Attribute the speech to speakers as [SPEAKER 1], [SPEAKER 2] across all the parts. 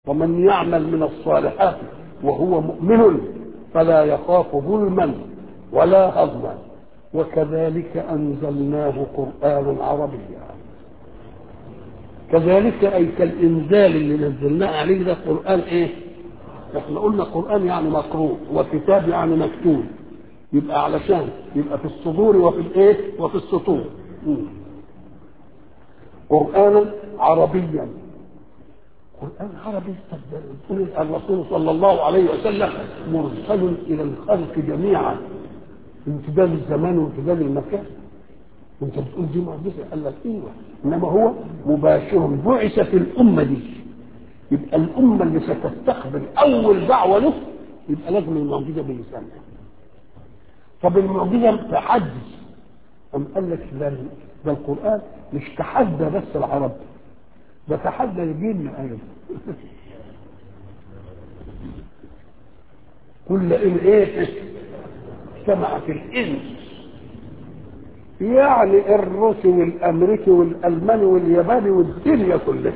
[SPEAKER 1] ومن يعمل من الصالحات وهو مؤمن فلا يخاف ظلما ولا هضما وكذلك انزلناه قرانا عربيا كذلك اي كالانزال اللي نزلناه عليه ده قران ايه احنا قلنا قران يعني مقروء وكتاب يعني مكتوب يبقى علشان يبقى في الصدور وفي الايه وفي السطور قرانا عربيا قران عربي تقول الرسول صلى الله عليه وسلم مرسل الى الخلق جميعا امتداد الزمان وامتداد المكان وانت بتقول دي معجزه قال لك ايوه انما هو مباشر بعث في الامه دي يبقى الامه اللي ستستقبل اول دعوه له يبقى لازم المعجزه بلسانها طب المعجزه تحدي أم قال لك ده ده القران مش تحدى بس العرب ده تحدى الجن ايضا كل ان ايه اجتمعت الانس يعني الروسي والامريكي والالماني والياباني والدنيا كلها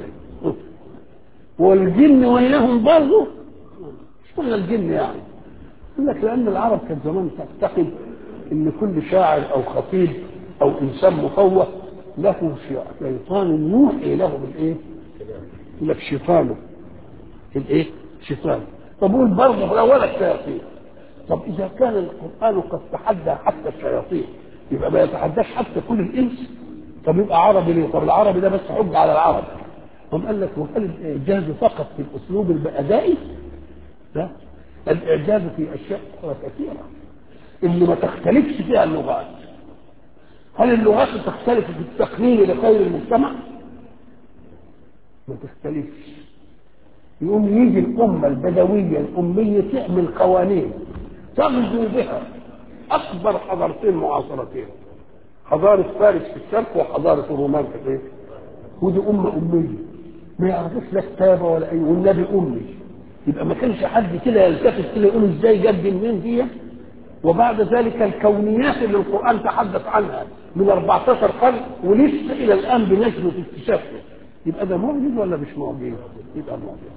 [SPEAKER 1] والجن وياهم برضه مش كل الجن يعني يقول لك لان العرب كان زمان تعتقد ان كل شاعر او خطيب او انسان مفوه له شيطان يوحي له بالايه؟ يقول لك شيطانه الايه؟ شيطانه طب قول برضه ولا الشياطين طب اذا كان القران قد تحدى حتى الشياطين يبقى ما يتحداش حتى كل الانس طب يبقى عربي ليه؟ طب العربي ده بس حج على العرب هم قال لك وهل الاعجاز فقط في الاسلوب الادائي؟ لا الاعجاز في اشياء اخرى كثيره اللي ما تختلفش فيها اللغات هل اللغات تختلف في التقنين لخير المجتمع؟ ما تختلفش يقوم يجي الأمة البدوية الأمية تعمل قوانين تغزو بها أكبر حضارتين معاصرتين حضارة فارس في الشرق وحضارة الرومان في الايه؟ ودي أمة أمية ما يعرفوش لا كتابة ولا أي والنبي أمي يبقى ما كانش حد كده يلتفت كده يقول ازاي جاب دي منين دي وبعد ذلك الكونيات اللي القرآن تحدث عنها من 14 قرن ولسه إلى الآن بنجم في اكتشافه يبقى ده معجز ولا مش معجز؟ يبقى معجز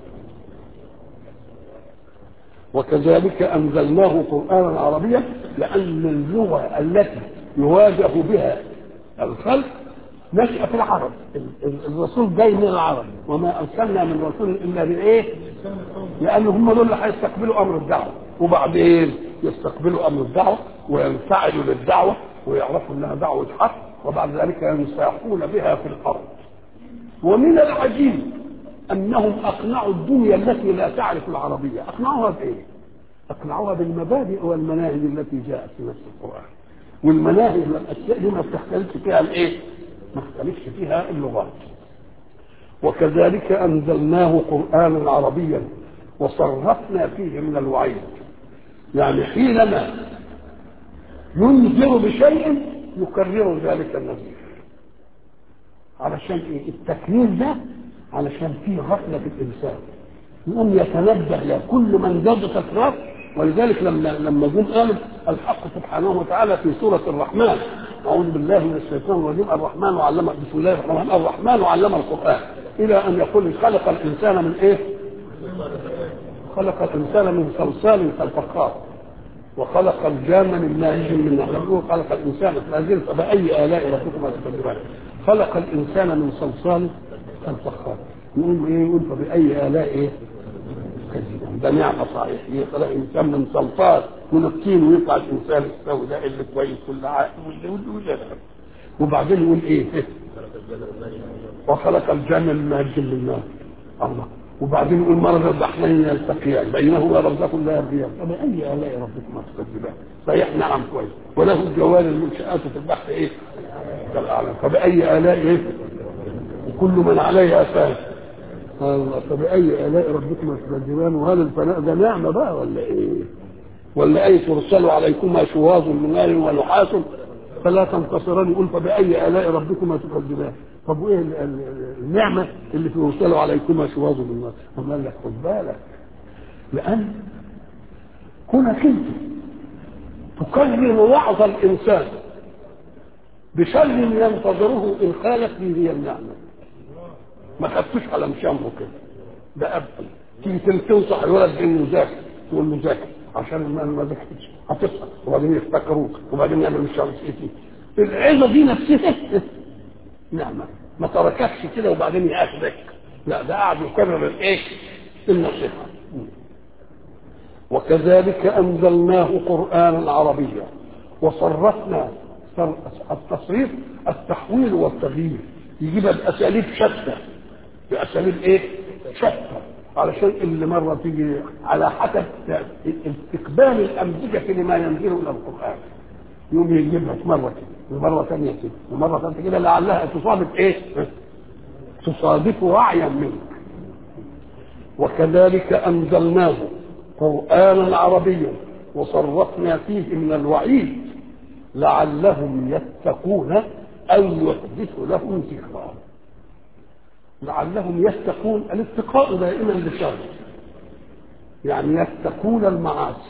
[SPEAKER 1] وكذلك انزلناه قرانا عربيا لان اللغه التي يواجه بها الخلق نشأ في العرب الرسول جاي من العرب وما ارسلنا من رسول الا بايه؟ لان هم دول اللي هيستقبلوا امر الدعوه وبعدين يستقبلوا امر الدعوه وينفعلوا للدعوه ويعرفوا انها دعوه حق وبعد ذلك ينساقون بها في الارض ومن العجيب انهم اقنعوا الدنيا التي لا تعرف العربيه اقنعوها بايه اقنعوها بالمبادئ والمناهج التي جاءت في نفس القران والمناهج والاشياء دي ما بتختلفش فيها الايه ما اختلفش فيها اللغات وكذلك انزلناه قرانا عربيا وصرفنا فيه من الوعيد يعني حينما ينذر بشيء يكرر ذلك النذير علشان ايه التكرير ده علشان فيه غفله في الانسان يقوم يتنبه لكل من زاد تكرار ولذلك لما لما جم قالوا الحق سبحانه وتعالى في سوره الرحمن اعوذ بالله من الشيطان الرجيم الرحمن علم بسم الله الرحمن الرحيم الرحمن علم القران الى ان يقول خلق الانسان من ايه؟ خلق الانسان من صلصال كالفخار وخلق الجان من مارج من نحن خلق الانسان فازل فباي الاء ربكما تكذبان خلق الانسان من صلصال كالفخار يقول ايه يقول فباي الاء ايه كذبان ده نعمه صحيح يخلق الانسان من صلصال من الطين ويطلع الانسان السوداء اللي كويس كل عاقل واللي وبعدين يقول ايه وخلق الجنة من مارج من نار الله وبعدين يقول مرض الضحنين يلتقيان بينهما برزخ لا يبغيان فبأي آلاء ربكما تكذبان صحيح نعم كويس وله الجوار المنشآت في البحر ايه كالأعلام فبأي آلاء ايه وكل من عليها فان الله فبأي آلاء ربكما تكذبان وهذا الفناء ده نعمة بقى ولا ايه ولا أي ترسل عليكما شواظ من نار ونحاس فلا تنتصران يقول فبأي آلاء ربكما تكذبان طب وايه النعمه اللي في يرسلوا عليكما شواظ من النار هم قال لك خد بالك لان كونك انت تكرر وعظ الانسان بشر ينتظره ان خالف به هي النعمه ما خدتوش على مشامه كده ده اب تيجي تنصح الولد انه يذاكر تقول له ذاكر عشان ما ما ذاكرش هتسقط وبعدين يفتكروك وبعدين يعمل مش عارف ايه العظه دي نفسها نعمه ما ترككش كده وبعدين ياخذك لا ده قاعد يكرر الايه النصيحه وكذلك انزلناه قرانا عربيا وصرفنا التصريف التحويل والتغيير يجيبها باساليب شتى باساليب ايه شتى علشان اللي مره تيجي على حسب استقبال الامزجه لما ينزل الى القران يوم يجيبها مره كده ومره ثانيه كده ومره ثالثه كده لعلها تصادف ايه؟ تصادف وعيا منك وكذلك انزلناه قرانا عربيا وصرفنا فيه من الوعيد لعلهم يتقون او يحدث لهم ذكرا لعلهم يتقون الاتقاء دائما لشر يعني يتقون المعاصي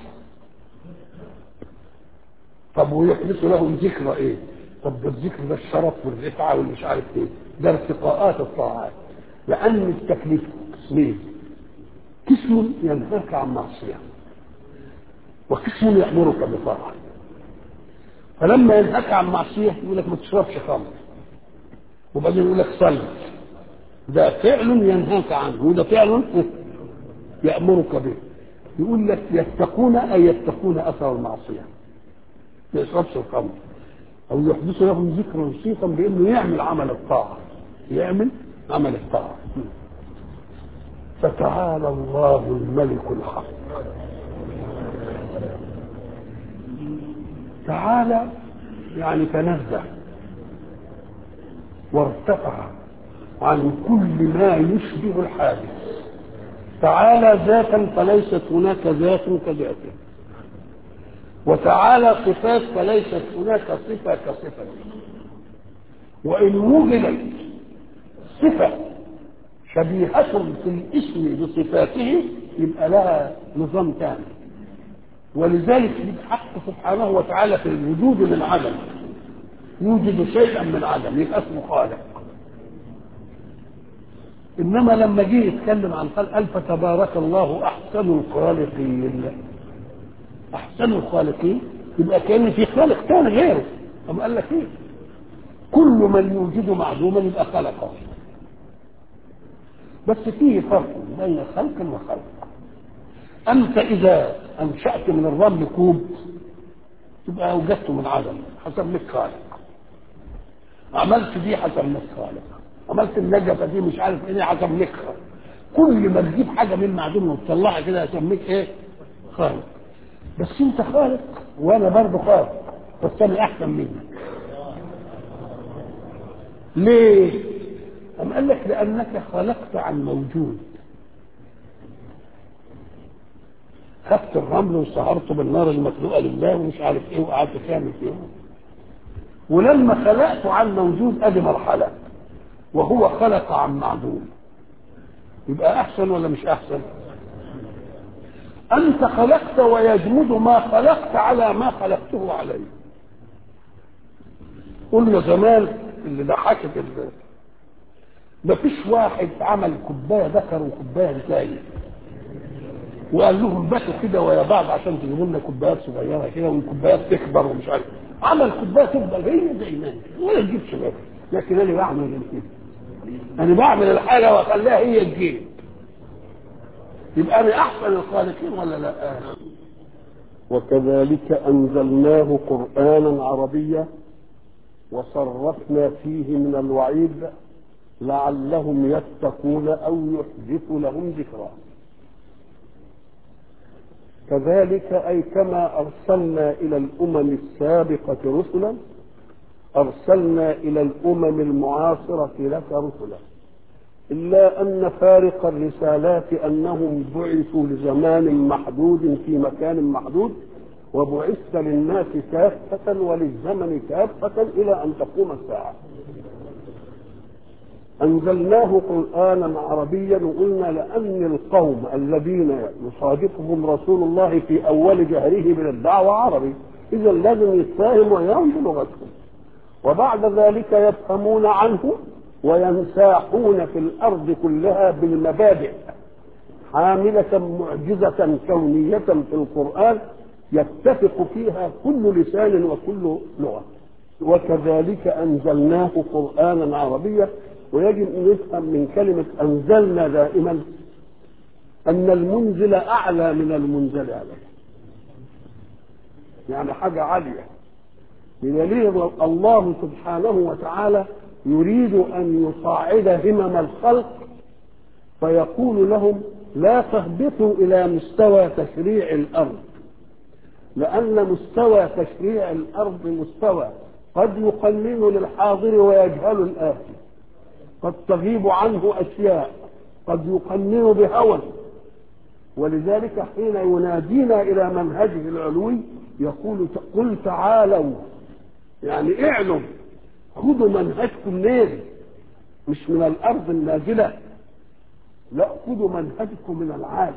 [SPEAKER 1] طب ويحدث لهم ذكرى ايه طب ده الذكر ده الشرف والرفعه والمش عارف ايه ده ارتقاءات الطاعات لان التكليف قسمين قسم ينهاك عن معصيه وقسم يامرك بطاعه فلما ينهاك عن معصيه يقول لك ما تشربش خمر وبعدين يقول لك صلي ده فعل ينهاك عنه وده فعل يأمرك به يقول لك يتقون أي يتقون أثر المعصية ما يشربش الخمر أو يحدث لهم ذكرا وصيفا بأنه يعمل عمل الطاعة يعمل عمل الطاعة فتعالى الله الملك الحق تعالى يعني تنزه وارتفع عن كل ما يشبه الحادث تعالى ذاتا فليست هناك ذات كذاته وتعالى صفات فليست هناك صفة كصفته وإن وجدت صفة شبيهة في الاسم بصفاته يبقى لها نظام ثاني ولذلك الحق سبحانه وتعالى في الوجود من عدم يوجد شيئا من عدم يبقى اسمه خالق انما لما جه يتكلم عن خلق قال فتبارك الله احسن الخالقين احسن الخالقين يبقى كان في خالق ثاني غيره أم قال لك ايه كل من يوجد معدوما يبقى خلقه بس فيه فرق بين خلق وخلق انت اذا انشات من الرمل كوب تبقى اوجدته من عدم حسب لك خالق عملت دي حسب لك خالق عملت النجفه دي مش عارف ايه حسب لك خالق كل ما تجيب حاجه من معدوم وتطلعها كده اسميك ايه خالق بس انت خالق وانا برضه خالق بس انا احسن منك ليه أم قال لك لأنك خلقت عن موجود خدت الرمل وسهرته بالنار المخلوقة لله ومش عارف ايه وقعدت تعمل فيه ولما خلقت عن موجود ادي مرحلة وهو خلق عن معدوم يبقى احسن ولا مش احسن انت خلقت ويجمد ما خلقت على ما خلقته عليه قلنا زمان اللي ضحكت اللي ما فيش واحد عمل كوبايه ذكر وكوبايه ثاني وقال لهم باتوا كده ويا بعض عشان تجيبوا لنا كوبايات صغيره كده والكوبايات تكبر ومش عارف عمل كوبايه تفضل هي زي ما ولا تجيب شباب لكن انا بعمل كده انا بعمل الحاجه واخليها هي تجيب يبقى انا احسن الخالقين ولا لا وكذلك انزلناه قرانا عربيا وصرفنا فيه من الوعيد لعلهم يتقون او يحدث لهم ذكرا كذلك اي كما ارسلنا الى الامم السابقه رسلا ارسلنا الى الامم المعاصره لك رسلا الا ان فارق الرسالات انهم بعثوا لزمان محدود في مكان محدود وبعثت للناس كافه وللزمن كافه الى ان تقوم الساعه أنزلناه قرآنا عربيا وقلنا لأن القوم الذين يصادقهم رسول الله في أول جهره من الدعوة عربي إذا لازم يتفاهم ويهم بلغتهم وبعد ذلك يفهمون عنه وينساحون في الأرض كلها بالمبادئ حاملة معجزة كونية في القرآن يتفق فيها كل لسان وكل لغة وكذلك أنزلناه قرآنا عربيا ويجب أن نفهم من كلمة أنزلنا دائما أن المنزل أعلى من المنزل عليه يعني حاجة عالية بدليل الله سبحانه وتعالى يريد أن يصعد همم الخلق فيقول لهم لا تهبطوا إلى مستوى تشريع الأرض لأن مستوى تشريع الأرض مستوى قد يقنن للحاضر ويجهل الآتي قد تغيب عنه أشياء قد يقنن بهوى ولذلك حين ينادينا إلى منهجه العلوي يقول قل تعالوا يعني اعلم خذوا منهجكم منين مش من الأرض النازلة لا خذوا منهجكم من العالم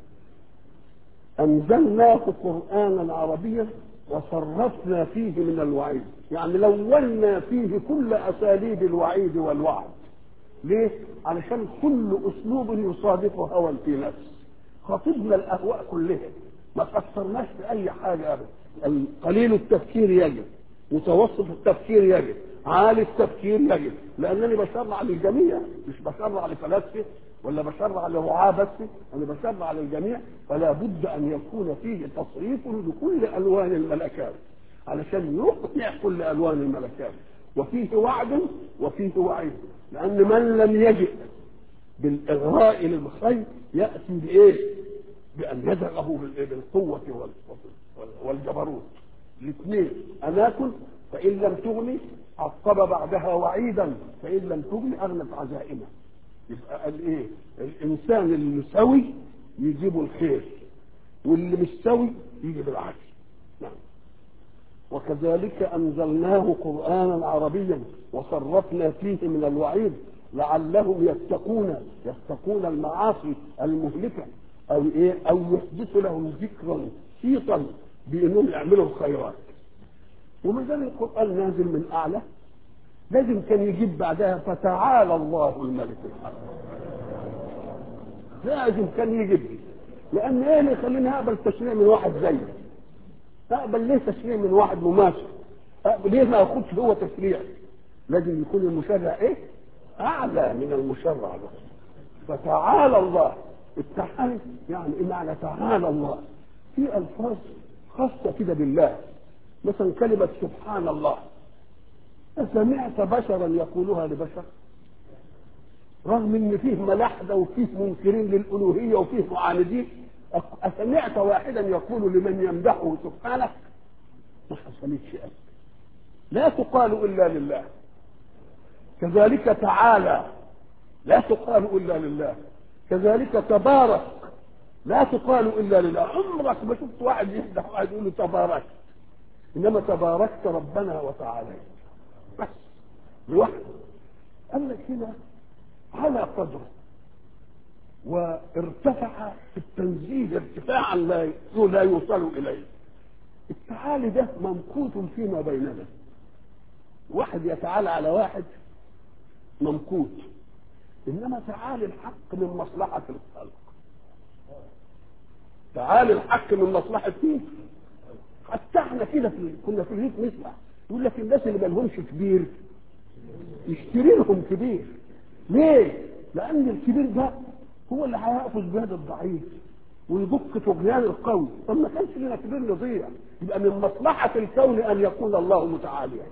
[SPEAKER 1] أنزلناه قرآنا عربيا وصرفنا فيه من الوعيد يعني لونا فيه كل أساليب الوعيد والوعد ليه؟ علشان كل أسلوب يصادف هوى في نفس خاطبنا الأهواء كلها ما قصرناش في أي حاجة أبدا قليل التفكير يجب متوسط التفكير يجب عالي التفكير يجب لأنني بشرع للجميع مش بشرع لفلاسفة ولا بشرع لرعاة بس انا بشرع للجميع فلا بد ان يكون فيه تصريف لكل الوان الملكات علشان يقنع كل الوان الملكات وفيه وعد وفيه وعيد لان من لم يجئ بالاغراء للخير ياتي بايه؟ بان يدعه بالقوه والجبروت الاثنين اناكل فان لم تغني عقب بعدها وعيدا فان لم تغني اغنت عزائمه يبقى قال ايه الانسان اللي سوي يجيبه الخير واللي مش سوي يجيب العكس نعم وكذلك انزلناه قرانا عربيا وصرفنا فيه من الوعيد لعلهم يتقون يتقون المعاصي المهلكه او ايه او يحدث لهم ذكرا شيطا بانهم يعملوا الخيرات وما دام القران نازل من اعلى لازم كان يجيب بعدها فتعالى الله الملك الحق لازم كان يجيب لان ايه اللي يخليني اقبل تشريع من واحد زيي اقبل ليه تشريع من واحد مماثل اقبل ليه ما اخدش هو تشريع لازم يكون المشرع ايه اعلى من المشرع ده فتعالى الله التعالي يعني ايه معنى تعالى الله في الفاظ خاصه كده بالله مثلا كلمه سبحان الله أسمعت بشرا يقولها لبشر رغم ان فيه ملاحدة وفيه منكرين للألوهية وفيه معاندين أسمعت واحدا يقول لمن يمدحه سبحانه ما حصلتش أبدا لا تقال إلا لله كذلك تعالى لا تقال إلا لله كذلك تبارك لا تقال إلا لله عمرك ما شفت واحد يمدح واحد يقول له تبارك إنما تباركت ربنا وتعاليت بس لوحده قال لك هنا على قدره وارتفع في التنزيه ارتفاعا لا لا يوصل اليه التعالي ده ممقوت فيما بيننا واحد يتعالى على واحد ممقوت انما تعالي الحق من مصلحه الخلق تعالي الحق من مصلحه مين حتى احنا كده في كنا في الريف نسمع يقول لك الناس اللي ما لهمش كبير يشتري لهم كبير ليه؟ لأن الكبير ده هو اللي هيقفز بيد الضعيف ويدق طغيان القوي طب ما كانش لنا كبير يضيع يبقى من مصلحة الكون أن يكون الله متعاليا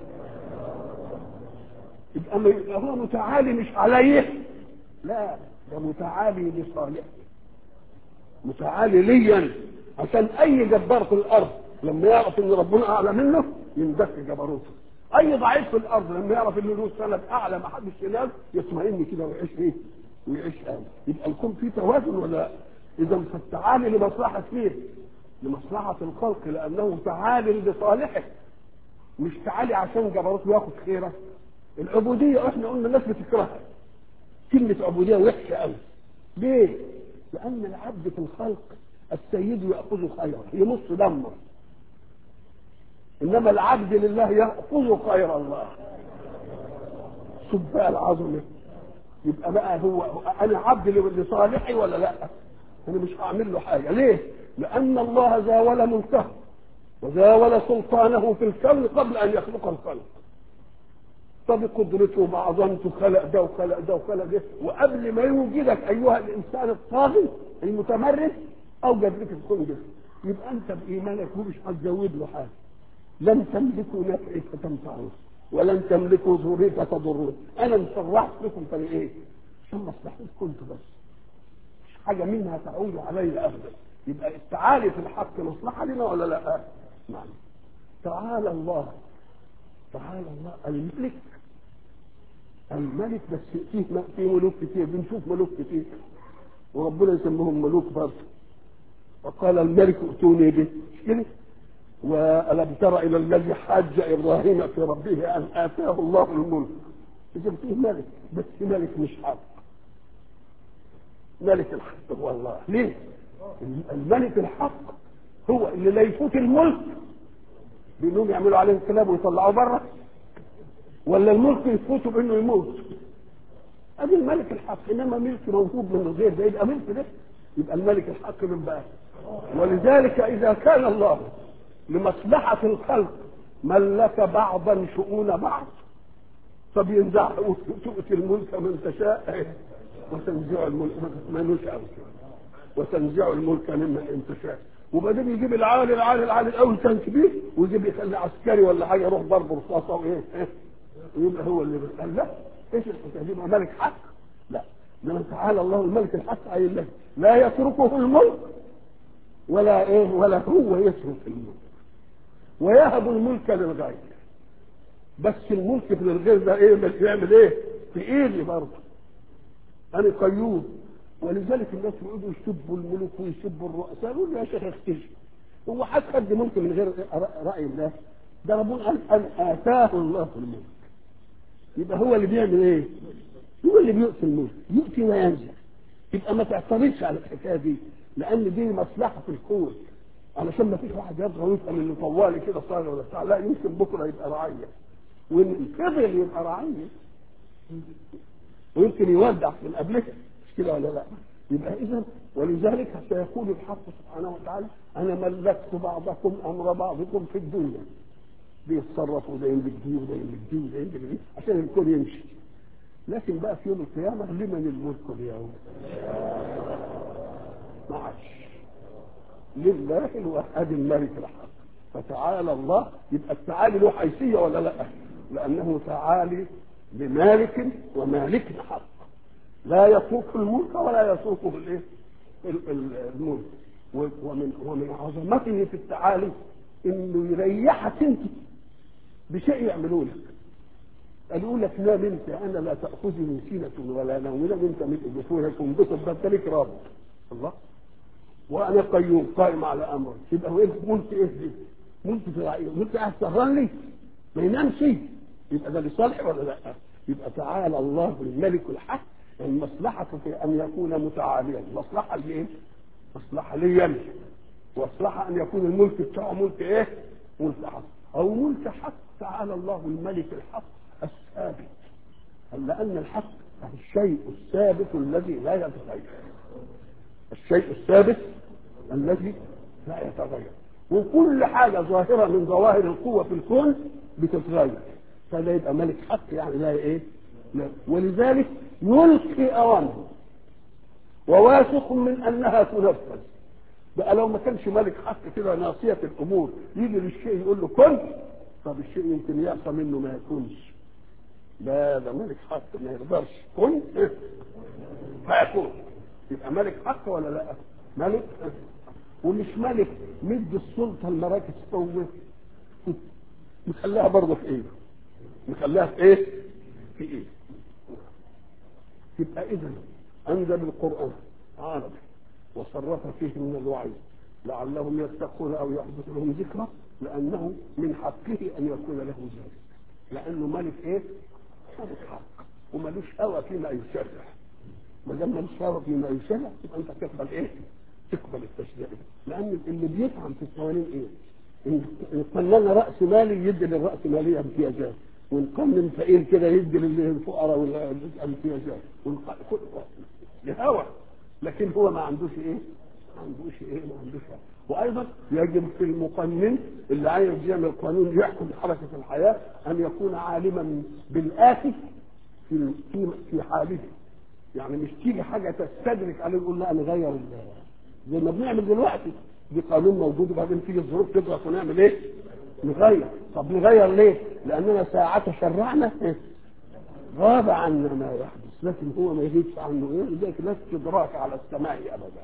[SPEAKER 1] يبقى هو متعالي مش عليه لا ده متعالي لصالحه متعالي ليا عشان أي جبار في الأرض لما يعرف ان ربنا اعلى منه يندك جبروته اي ضعيف في الارض لما يعرف ان له سند اعلى ما حدش ينام يطمئن كده ويعيش ايه ويعيش امن يبقى الكون فيه توازن ولا اذا فالتعالي لمصلحه مين لمصلحه الخلق لانه تعالي لصالحه مش تعالي عشان جبروته ياخد خيره العبوديه احنا قلنا الناس بتكرهها كلمه عبوديه وحشه قوي ليه؟ لان العبد في الخلق السيد ياخذ خيره يمص دمه انما العبد لله ياخذ خير الله شوف بقى العظمه يبقى بقى هو انا عبد لصالحي ولا لا انا مش هعمل له حاجه ليه لان الله زاول ملكه وزاول سلطانه في الكون قبل ان يخلق الخلق فبقدرته وبعظمته خلق ده وخلق ده وخلق ده وقبل ما يوجدك ايها الانسان الطاغي المتمرد اوجد لك الكون ده يبقى انت بايمانك مش هتزود له حاجه لن تملكوا نفعي فتنفعوه ولن تملكوا ضري فتضرون انا مسرحت لكم في ايه؟ عشان مصلحتكم كنت بس مش حاجه منها تعود علي ابدا يبقى التعالي في الحق مصلحه لنا ولا لا؟ نعم تعالى الله تعالى الله الملك الملك بس فيه في ملوك كتير بنشوف ملوك كتير وربنا يسميهم ملوك برضه وقال الملك ائتوني به مش كده؟ والم تر الى الذي حاج ابراهيم في ربه ان اتاه الله الملك اذا فيه ملك بس ملك مش حق ملك الحق هو الله ليه الملك الحق هو اللي لا يفوت الملك بانهم يعملوا عليه انقلاب ويطلعوه بره ولا الملك يفوته بانه يموت ادي الملك الحق انما ملك موجود من الغير ده يبقى ملك ده يبقى الملك الحق من بقى ولذلك اذا كان الله لمصلحة الخلق ملك بعضا شؤون بعض فبينزع تؤتي الملك من تشاء وتنزع الملك من يشاء وتنزع الملك ممن تشاء وبعدين يجيب العالي العالي العالي الاول كان كبير ويجيب يخلي عسكري ولا حاجه يروح ضرب رصاصه وايه ويبقى هو اللي قال لا ايش الحكايه دي ملك حق لا انما تعالى الله الملك الحق قايل لك لا يتركه الملك ولا ايه ولا هو يترك الملك ويهب الملك للغير بس الملك في الغير ده ايه يعمل ايه في ايدي برضه انا قيوم ولذلك الناس يقعدوا يسبوا الملوك ويسبوا الرؤساء يقول يا شيخ اختشي هو حد خد ملك من غير راي الله ده ربنا قال ان اتاه الله الملك يبقى هو اللي بيعمل ايه هو اللي بيؤتي الملك يؤتي وينزع يبقى ما تعترضش على الحكايه دي لان دي مصلحه في الكون علشان ما فيش واحد يبغى ويفهم انه طوالي كده صار ولا بتاع لا يمكن بكره يبقى رعيه وان فضل يبقى رعيه ويمكن يودع من قبلها مش كده ولا لا يبقى اذا ولذلك سيقول الحق سبحانه وتعالى انا ملكت بعضكم امر بعضكم في الدنيا بيتصرفوا ده يملك دي وده يملك دي وده يملك دي عشان الكون يمشي لكن بقى في يوم القيامه لمن الملك اليوم؟ ما عادش لله الواحد الملك الحق فتعالى الله يبقى التعالي له حيثيه ولا لا؟ لانه تعالي بمالك ومالك حق لا يترك الملك ولا يتركه الايه؟ الملك ومن ومن عظمته في التعالي انه يريحك انت بشيء يعملوا لك قالوا لك نام انت انا لا تاخذني سنه ولا نوم نام انت من جفونك وانبسط ده انت ليك رب الله وانا قيوم قائم على امري يبقى هو ايه ملك ايه دي؟ ملك في ملك قاعد سهران لي ما ينامش يبقى ده لصالح ولا لا؟ يبقى تعالى الله الملك الحق المصلحة في أن يكون متعاليا، مصلحة لإيه؟ مصلحة ليا مصلحة أن يكون الملك بتاعه ملك إيه؟ ملك حق، أو ملك حق تعالى الله الملك الحق الثابت. لأن الحق الشيء الثابت الذي لا يتغير. الشيء الثابت الذي لا يتغير. وكل حاجة ظاهرة من ظواهر القوة في الكون بتتغير. فده يبقى ملك حق يعني لا ايه؟ لا. ولذلك يلقي اوامره وواثق من انها تنفذ بقى لو ما كانش ملك حق كده ناصية الامور يجي للشيء يقول له كن طب الشيء يمكن يعصى منه ما يكونش لا ده ملك حق ما يقدرش كن فيكون يبقى ملك حق ولا لا؟ ملك ومش ملك مد السلطه المراكز قوه مخليها برضه في ايده مخليها في ايه؟ في ايه؟ يبقى اذا انزل القران عربي وصرف فيه من الوعي لعلهم يتقون او يحدث لهم ذكرى لانه من حقه ان يكون له ذلك لانه ملك ايه؟ ملك حق وملوش هوى فيما يشرع ما دام ملوش هوى فيما يشرع يبقى انت تقبل ايه؟ تقبل التشريع لان اللي بيفهم في القوانين ايه؟ ان قننا راس مالي يدي للراس ماليه امتيازات ونقنن فقير كده يدي للفقراء والامتيازات لهوى لكن هو ما عندوش ايه ما عندوش ايه ما عندوش حاجة. وايضا يجب في المقنن اللي عايز يعمل قانون يحكم حركه الحياه ان يكون عالما بالاتي في في في حاله يعني مش تيجي حاجه تستدرك عليه يقول لا نغير ال- زي ما بنعمل دلوقتي دي قانون موجود وبعدين تيجي الظروف تضغط ونعمل ايه؟ نغير طب نغير ليه؟ لاننا ساعة شرعنا إيه؟ غاب عنا ما يحدث لكن هو ما يغيبش عنه ايه؟ لذلك لا استدراك على السماء ابدا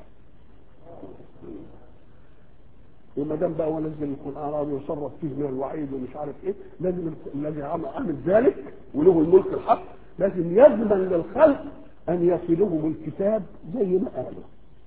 [SPEAKER 1] وما دام بقى هو نزل القران اراد يصرف فيه من الوعيد ومش عارف ايه لازم الذي عمل عمل ذلك وله الملك الحق لازم يضمن للخلق ان يصلهم الكتاب زي ما قالوا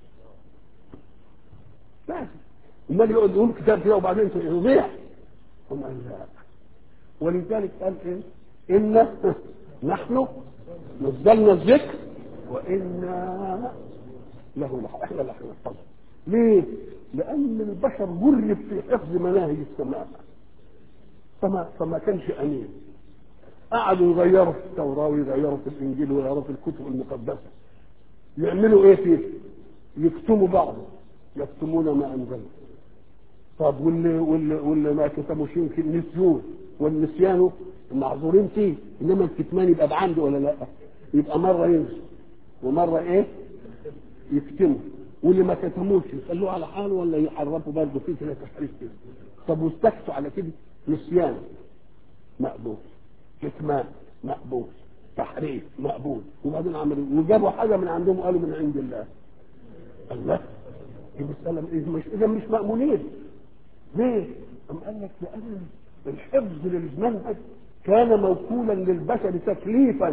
[SPEAKER 1] لازم امال يقعد يقول كتاب كده وبعدين يضيع هم قال لا ولذلك قال ايه ان نحن نزلنا الذكر وانا له لح- احنا اللي هنحفظه ليه؟ لأن البشر جرب في حفظ مناهج السماء فما فما كانش أمين قعدوا يغيروا في التوراة ويغيروا في الإنجيل ويغيروا في الكتب المقدسة يعملوا إيه فيه؟ يكتموا بعضه يكتمون ما أنزلوا طب واللي واللي واللي ما كتموش يمكن نسيوه والنسيان معذورين فيه انما الكتمان يبقى بعنده ولا لا؟ يبقى مره ينسوا ومره ايه؟ يكتموا واللي ما كتموش يخلوه على حاله ولا يحرفوا برضه فيه كده تحريف كده طب واستكتوا على كده نسيان مقبول كتمان مقبول تحريف مقبول وبعدين عملوا وجابوا حاجه من عندهم وقالوا من عند الله الله دي مسألة إذا مش إذا مش مأمونين ليه؟ أم قال لك لأن الحفظ للمنهج كان موكولا للبشر تكليفا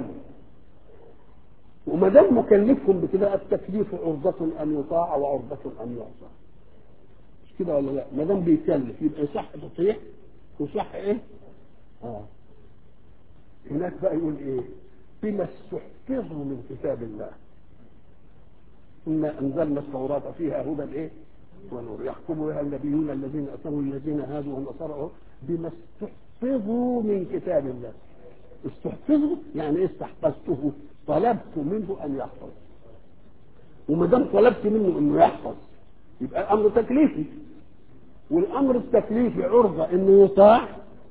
[SPEAKER 1] وما دام مكلفهم بكده التكليف عرضة أن يطاع وعرضة أن يعصى مش كده ولا لا؟ ما دام بيكلف يبقى يصح تطيع وصح إيه؟ آه هناك بقى يقول إيه؟ بما استحفظوا من كتاب الله إنا أنزلنا التوراة فيها هدى إيه؟ ونور يحكم بها النبيون الذين أسروا الذين هادوا والنصارى بما استحفظوا من كتاب الله استحفظوا يعني ايه استحفظته طلبت منه ان يحفظ وما دام طلبت منه انه يحفظ يبقى الامر تكليفي والامر التكليفي عرضه انه يطاع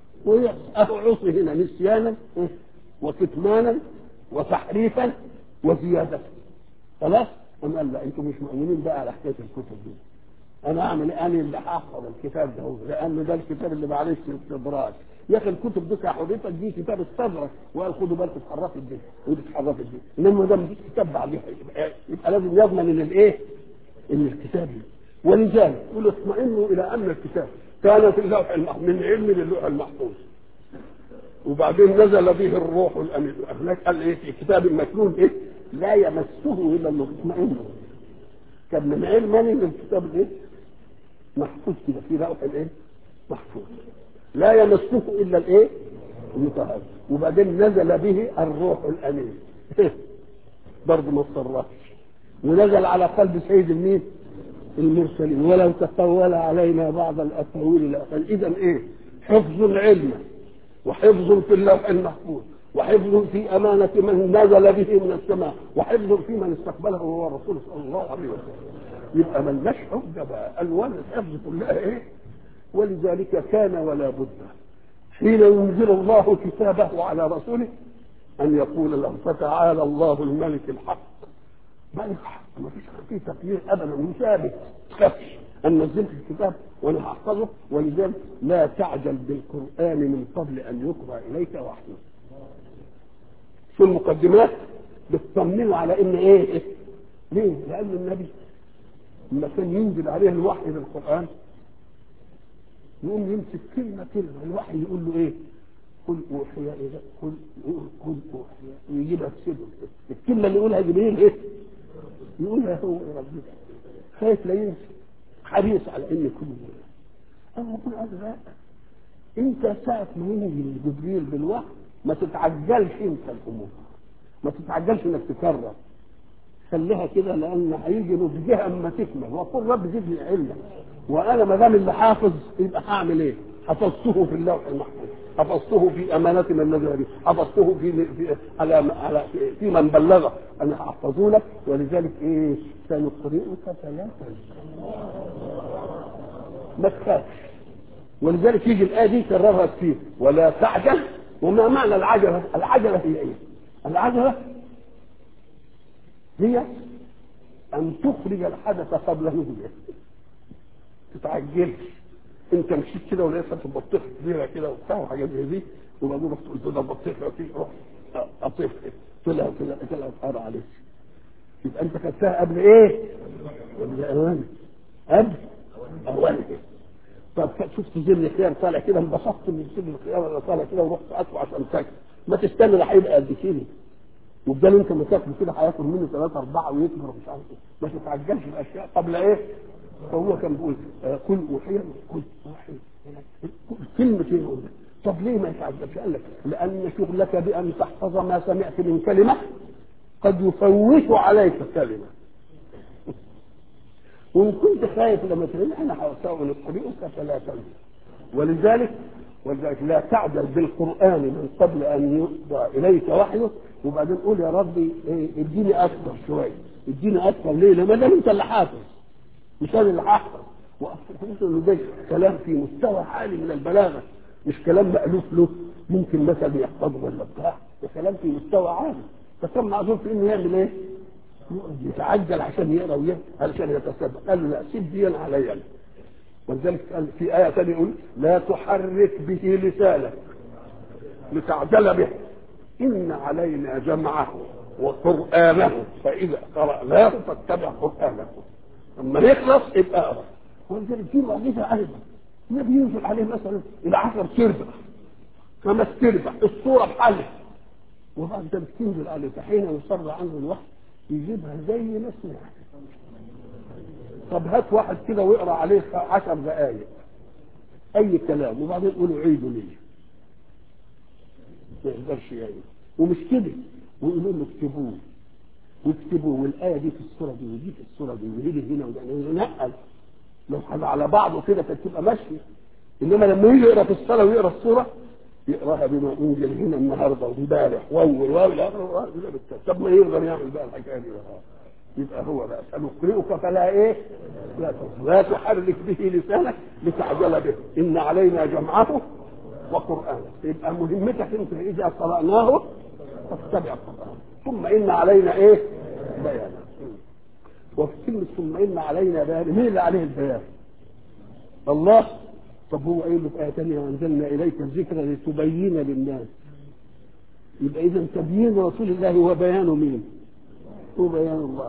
[SPEAKER 1] ويعصي هنا نسيانا وكتمانا وتحريفا وزياده خلاص أم قال لا انتم مش مؤمنين بقى على حكايه الكتب دي انا اعمل ايه انا اللي هحفظ الكتاب ده هو لان ده الكتاب اللي معلش استدراج يا اخي الكتب دي حضرتك دي كتاب استدرك وقال خدوا بالكم اتحرفت دي ودي اتحرفت دي انما ده مش كتاب بعديها يبقى, يبقى لازم يضمن ان الايه؟ ان الكتاب دي. ولذلك يقول اطمئنوا الى ان الكتاب كان في اللوح المحفوظ من علم للوح المحفوظ وبعدين نزل به الروح الامين هناك قال ايه في كتاب مكنون ايه؟ لا يمسه الا الله اطمئنوا كان من علم من الكتاب الايه؟ محفوظ كده في لوح الايه؟ محفوظ لا يمسه الا الايه؟ المطهر وبعدين نزل به الروح الامين برضه ما اضطرش ونزل على قلب سيد المين؟ المرسلين ولو تقول علينا بعض الاقاويل لاقل اذا ايه؟ حفظ العلم وحفظ في اللوح المحفوظ وحفظ في أمانة من نزل به من السماء وحفظ في من استقبله هو الرسول صلى الله عليه وسلم يبقى من لش حجة بقى ألوان الحفظ كلها إيه ولذلك كان ولا بد حين ينزل الله كتابه على رسوله أن يقول له فتعالى الله الملك الحق ملك حق ما فيش فيه تغيير أبدا ثابت تخافش أن نزلت الكتاب وأنا هحفظه ولذلك لا تعجل بالقرآن من قبل أن يقرأ إليك وحيه في المقدمات بتطمنوا على ان ايه, إيه؟ ليه؟ لان النبي لما كان ينزل عليه الوحي بالقران يقوم يمسك كلمه كلمه الوحي يقول له ايه؟ قل اوحي الى قل قل اوحي ويجيبها في صدره الكلمه اللي يقولها جبريل ايه؟ يقولها هو ربنا خايف لا ينسى حريص على ان كل انا ربنا قال لا انت ساعه ما ينزل جبريل بالوحي ما تتعجلش انت الامور ما تتعجلش انك تكرر خليها كده لان هيجي نضجها اما تكمل وقل رب زدني علما وانا ما دام اللي حافظ يبقى هعمل ايه؟ حفظته في اللوح المحفوظ حفظته في امانه من نزل به حفظته في, في على على في, في من بلغه انا هحفظه لك ولذلك ايه سنقرئك فلا تنسى ما تخافش ولذلك يجي الايه دي يكررها كتير ولا تعجل وما معنى العجله؟ العجله هي ايه؟ العجله هي ان تخرج الحدث قبل نزوله تتعجلش انت مشيت كده ولقيت في بطيخه كبيره كده وبتاع وحاجات زي دي وبعدين رحت قلت ده بطيخه دي روح اطيخ طلع طلع طلع اتقرا عليك يبقى انت خدتها قبل ايه؟ قبل اوانه قبل اوانه طب شفت زر الخيار طالع كده انبسطت من زر الخيار اللي طالع كده ورحت اطلع عشان تاكل ما تستنى ده هيبقى قد كده وبدل انت ما تاكل كده هياكل منه ثلاثه اربعه ويكبر ومش عارف ايه ما تتعجلش الاشياء قبل ايه؟ فهو كان بيقول آه كل اوحي كل اوحي كلمتين يقول طب ليه ما يتعجبش؟ قال لك لان شغلك بان تحفظ ما سمعت من كلمه قد يفوت عليك كلمه وان كنت خايف لما تقول انا هساوي نقرئك فلا تنسى ولذلك ولذلك لا تعجل بالقران من قبل ان يقضى اليك وحيه وبعدين قول يا ربي إيه اديني اكثر شويه اديني اكثر ليه؟ لما دام انت اللي حافظ مش انا اللي هحفظ وخصوصا انه ده كلام في مستوى عالي من البلاغه مش كلام مألوف له ممكن مثلا يحفظه ولا بتاع ده كلام في مستوى عالي فكان معذور في انه يعمل ايه؟ يتعجل عشان يقرا ويقرا علشان يتسبب قال له لا سيب دي عليا انا ولذلك قال في آية ثانية يقول لا تحرك به لسانك لتعجل به إن علينا جمعه وقرآنه فإذا قرأناه فاتبع قرآنه لما يخلص يبقى اقرا ولذلك في معجزة أيضا النبي ينزل عليه مثلا إلى 10 تربع خمس تربع الصورة بحالها وبعد ذلك تنزل عليه فحين يصر عنه الوحي يجيبها زي ما سمعت طب هات واحد كده ويقرا عليه عشر دقائق اي كلام وبعدين يقولوا عيدوا ليه ما يقدرش يعيد ومش كده ويقولوا له اكتبوه واكتبوه والايه دي في السوره دي ودي في السوره دي وهي هنا وده نقل لو حاجه على بعضه كده كانت تبقى ماشيه انما لما يجي يقرا في الصلاه ويقرا السوره يقراها بما انزل هنا النهارده وامبارح واول واول طب ما يقدر يعمل بقى الحكايه دي بقى يبقى هو بقى سنقرئك فلا ايه؟ لا لا تحرك به لسانك لتعجل به ان علينا جمعه وقرانه يبقى مهمتك انت اذا قراناه فاتبع القران ثم ان علينا ايه؟ بيانه وفي كلمه ثم ان علينا بيان مين اللي عليه البيان؟ الله طب هو قايل له في ايه ثانيه وانزلنا اليك الذكر لتبين للناس يبقى اذا تبيين رسول الله هو بيان مين؟ هو بيان الله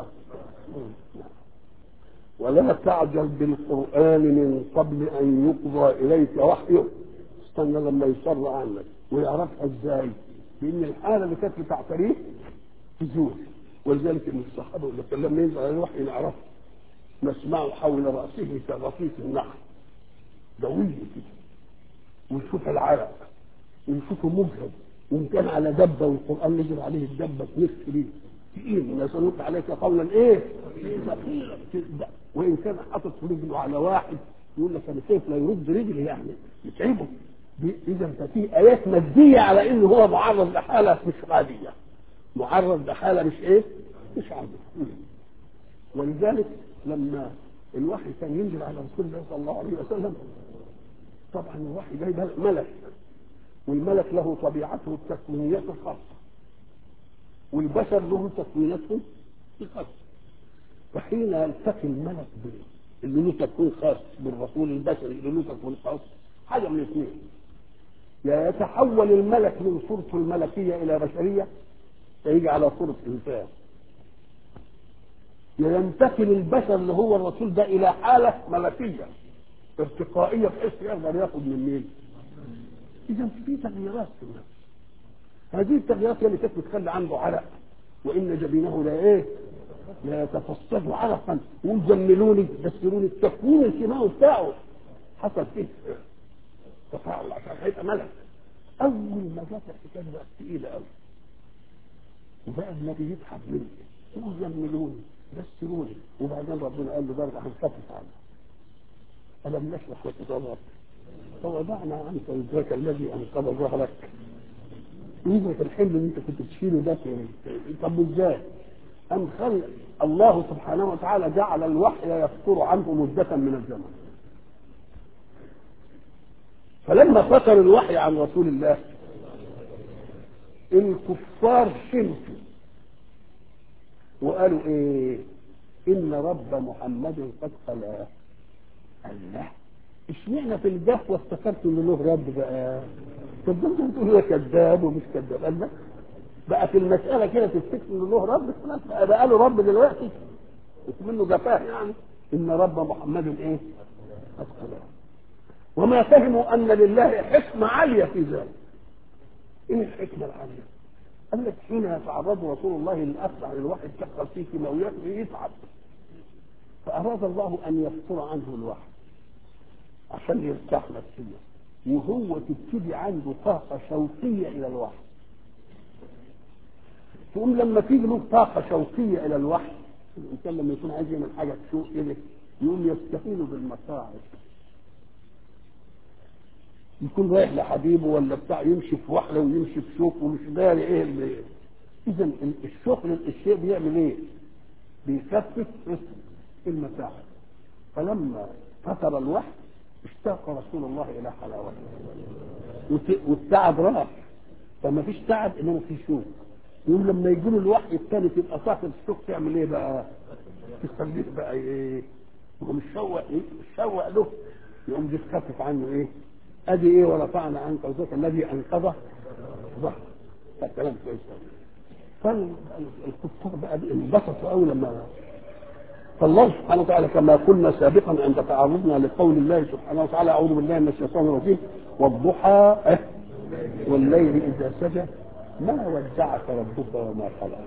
[SPEAKER 1] ولا تعجل بالقرآن من قبل أن يقضى إليك وحيه استنى لما يسر عنك ويعرفها ازاي؟ لأن الحالة اللي كانت بتعتريه تزول ولذلك ان الصحابة لما ينزل على الوحي نعرفه نسمعه حول رأسه كرصيص النحل دوي كده ونشوف العرق ونشوفه مجهد وان كان على دبه والقران نزل عليه الدبه تنف ليه تقيل لا سنلقي عليك قولا ايه؟ ثقيلا وان كان حاطط رجله على واحد يقول لك انا كيف لا يرد رجلي يعني يتعبه اذا ففي ايات ماديه على انه هو معرض لحاله مش عاديه معرض لحاله مش ايه؟ مش عاديه ولذلك لما الوحي كان ينزل على رسول الله صلى الله عليه وسلم طبعا الوحي جاي ملك والملك له طبيعته التكوينية الخاصة والبشر له تكويناتهم الخاصة فحين يلتقي الملك اللي له تكوين خاص بالرسول البشري اللي له تكوين خاص حاجة من الاثنين يا يتحول الملك من صورته الملكية إلى بشرية فيجي على صورة إنسان ينتقل البشر اللي هو الرسول ده الى حاله ملكيه ارتقائيه بحيث يقدر ياخد من مين؟ اذا في تغييرات في النفس هذه التغييرات هي اللي كانت بتخلي عنده عرق وان جبينه لا ايه؟ لا يتفصد عرقا وجملوني دسروني التكوين الكيماوي بتاعه حصل فيه تفاعل عشان هيبقى ملك اول ما جت الحكايه بقت تقيله قوي وبقى النبي يتعب مني وجملوني دسروني وبعدين ربنا قال له برضه هنخفف عنه ألم نشرح لك صدرك فوضعنا عنك وزرك الذي انقض ظهرك يدرك الحمل اللي انت كنت تشيله ده في طب ازاي؟ أم خل الله سبحانه وتعالى جعل الوحي يفتر عنه مدة من الزمن فلما فتر الوحي عن رسول الله الكفار شمسوا وقالوا ايه ان رب محمد قد خلاه الله اشمعنى في الجهوة افتكرت ان له رب بقى طب انت بتقول ده كذاب ومش كذاب قال لا بقى في المسألة كده تفتكر ان له رب خلاص بقى, بقى له رب دلوقتي منه جفاه يعني ان رب محمد ايه قد خلاه وما فهموا ان لله حكمة عالية في ذلك ايه الحكمة العالية قال لك حين يتعرض رسول الله للأسرع الواحد تحصل فيه كيماويات يتعب فأراد الله أن يفطر عنه الوحي عشان يرتاح نفسيا وهو تبتدي عنده طاقة شوقية إلى الوحي تقوم لما تيجي له طاقة شوقية إلى الوحي الإنسان لما يكون عايز يعمل حاجة تشوق إليه يقوم يستهين بالمصاعب يكون رايح لحبيبه ولا بتاع يمشي في وحله ويمشي في شوك ومش داري ايه اللي اذا الشوق للشيء بيعمل ايه؟ بيخفف المساحه فلما فتر الوحي اشتاق رسول الله الى حلاوته والتعب راح فما فيش تعب انما في شوق يقوم لما يجي له الوحي الثاني تبقى طاقه الشوق تعمل ايه بقى؟ تخليه بقى ايه؟ هو مش شوق ايه؟ مش شوق له يقوم دي تخفف عنه ايه؟ ادي ايه ورفعنا عنك وزرك الذي انقذ ظهر كلام كويس فالكفار بقى انبسطوا قوي لما فالله سبحانه وتعالى كما قلنا سابقا عند تعرضنا لقول الله سبحانه وتعالى اعوذ بالله من الشيطان الرجيم والضحى والليل اذا سجى ما ودعك ربك وما قلق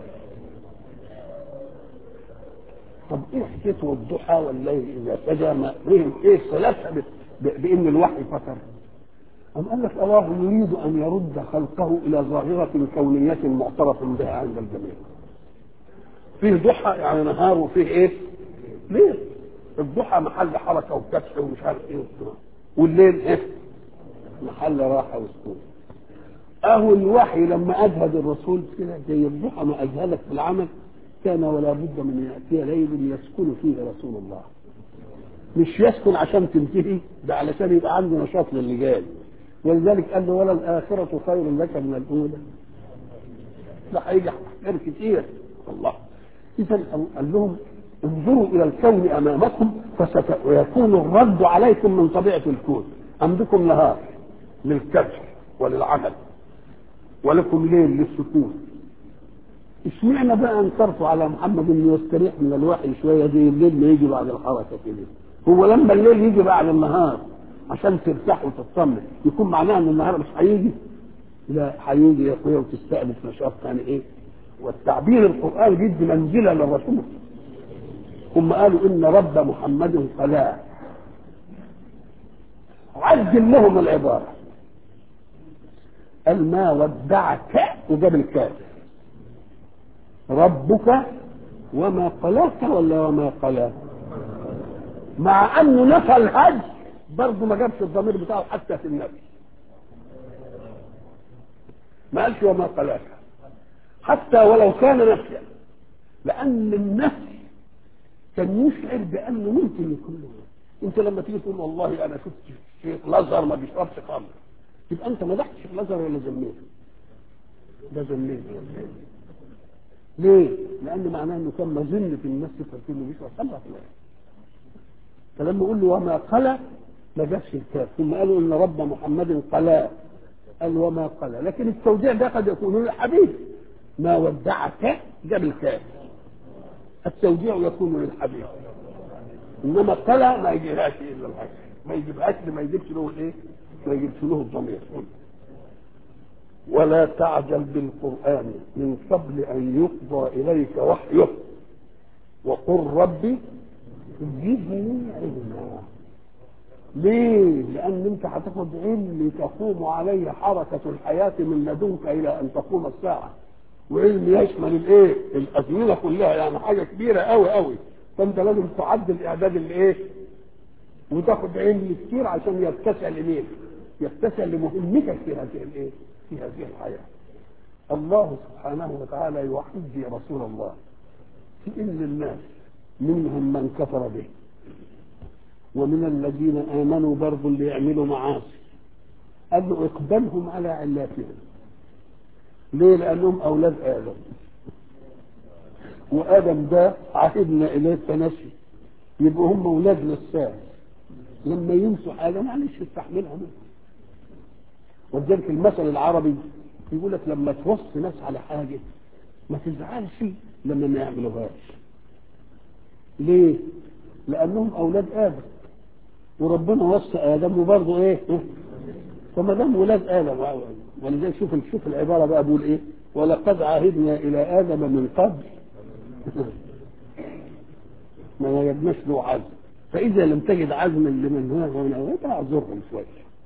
[SPEAKER 1] طب ايه حكايه والضحى والليل اذا سجى ما ايه صلتها بان الوحي فتر أم قال لك الله يريد أن يرد خلقه إلى ظاهرة كونية معترف بها عند الجميع. فيه ضحى يعني نهار وفيه إيه؟ ليل. الضحى محل حركة وكبح ومش عارف إيه وبتاع. والليل إيه؟ محل راحة وسكون. أهو الوحي لما أجهد الرسول كده زي الضحى ما أجهدك في العمل كان ولا بد من يأتي ليل يسكن فيه رسول الله. مش يسكن عشان تنتهي ده علشان يبقى عنده نشاط للي جاي. ولذلك قال له ولا الآخرة خير لك من الأولى ده هيجي خير كتير الله إذا قال لهم انظروا إلى الكون أمامكم فسيكون الرد عليكم من طبيعة الكون عندكم نهار للكبر وللعمل ولكم ليل للسكون اشمعنى بقى انكرتوا على محمد انه يستريح من الوحي شويه زي الليل ما يجي بعد الحركه كده هو لما الليل يجي بعد النهار عشان ترتاح وتطمن يكون معناه ان النهار مش هيجي لا هيجي يا اخويا وتستأنف نشاط ثاني ايه والتعبير القرآن بيدي منزلة للرسول هم قالوا ان رب محمد قلاه عجل لهم العبارة قال ما ودعك وجاب الكاف ربك وما قلاك ولا وما قلاك مع انه نفى الهج برضه ما جابش الضمير بتاعه حتى في النفي ما قالش وما قلاك حتى ولو كان نفيا لان النفي كان يشعر بانه ممكن يكون له انت لما تيجي تقول والله انا شفت شيخ الازهر ما بيشربش خمر يبقى انت مدحت شيخ الازهر ولا ذميته؟ ده ذميته ليه؟ لان معناه انه كان مظنه الناس تفهم انه بيشرب خمر فلما يقول له وما قلى ما جابش الكاف ثم قالوا ان رب محمد قلا قال وما قلى لكن التوزيع ده قد يكون للحبيب ما ودعك جاب الكاف التوزيع يكون للحبيب انما قلى ما يجيبهاش الا الحاجة ما يجيبهاش ما يجيبش له الايه؟ ما يجيبش له الضمير ولا تعجل بالقرآن من قبل أن يقضى إليك وحيه وقل ربي زدني علما ليه؟ لأن أنت هتاخد علم تقوم عليه حركة الحياة من لدنك إلى أن تقوم الساعة وعلم يشمل الإيه؟ الأزمنة كلها يعني حاجة كبيرة أوي أوي فأنت لازم تعد الإعداد الإيه؟ وتاخد علم كتير عشان يتسع لمين؟ يتسع لمهمتك في هذه الايه؟ في هذه الحياه. الله سبحانه وتعالى يحيي رسول الله في ان الناس منهم من كفر به ومن الذين امنوا برضه اللي يعملوا معاصي قال له اقبلهم على علاتهم ليه؟ لانهم اولاد ادم وادم ده عهدنا اليه التنسي يبقوا هم اولاد نساء لما ينسوا حاجه معلش استحملها منهم ولذلك المثل العربي يقول لك لما توصي ناس على حاجه ما تزعلش لما ما يعملوهاش ليه؟ لانهم اولاد ادم وربنا وصى ادم وبرضه ايه؟ فما دام ولاد ادم ولذلك شوف شوف العباره بقى بيقول ايه؟ ولقد عهدنا الى ادم من قبل ما وجدناش له عزم فاذا لم تجد عزما لمن هنا ومن هنا فاعذرهم شويه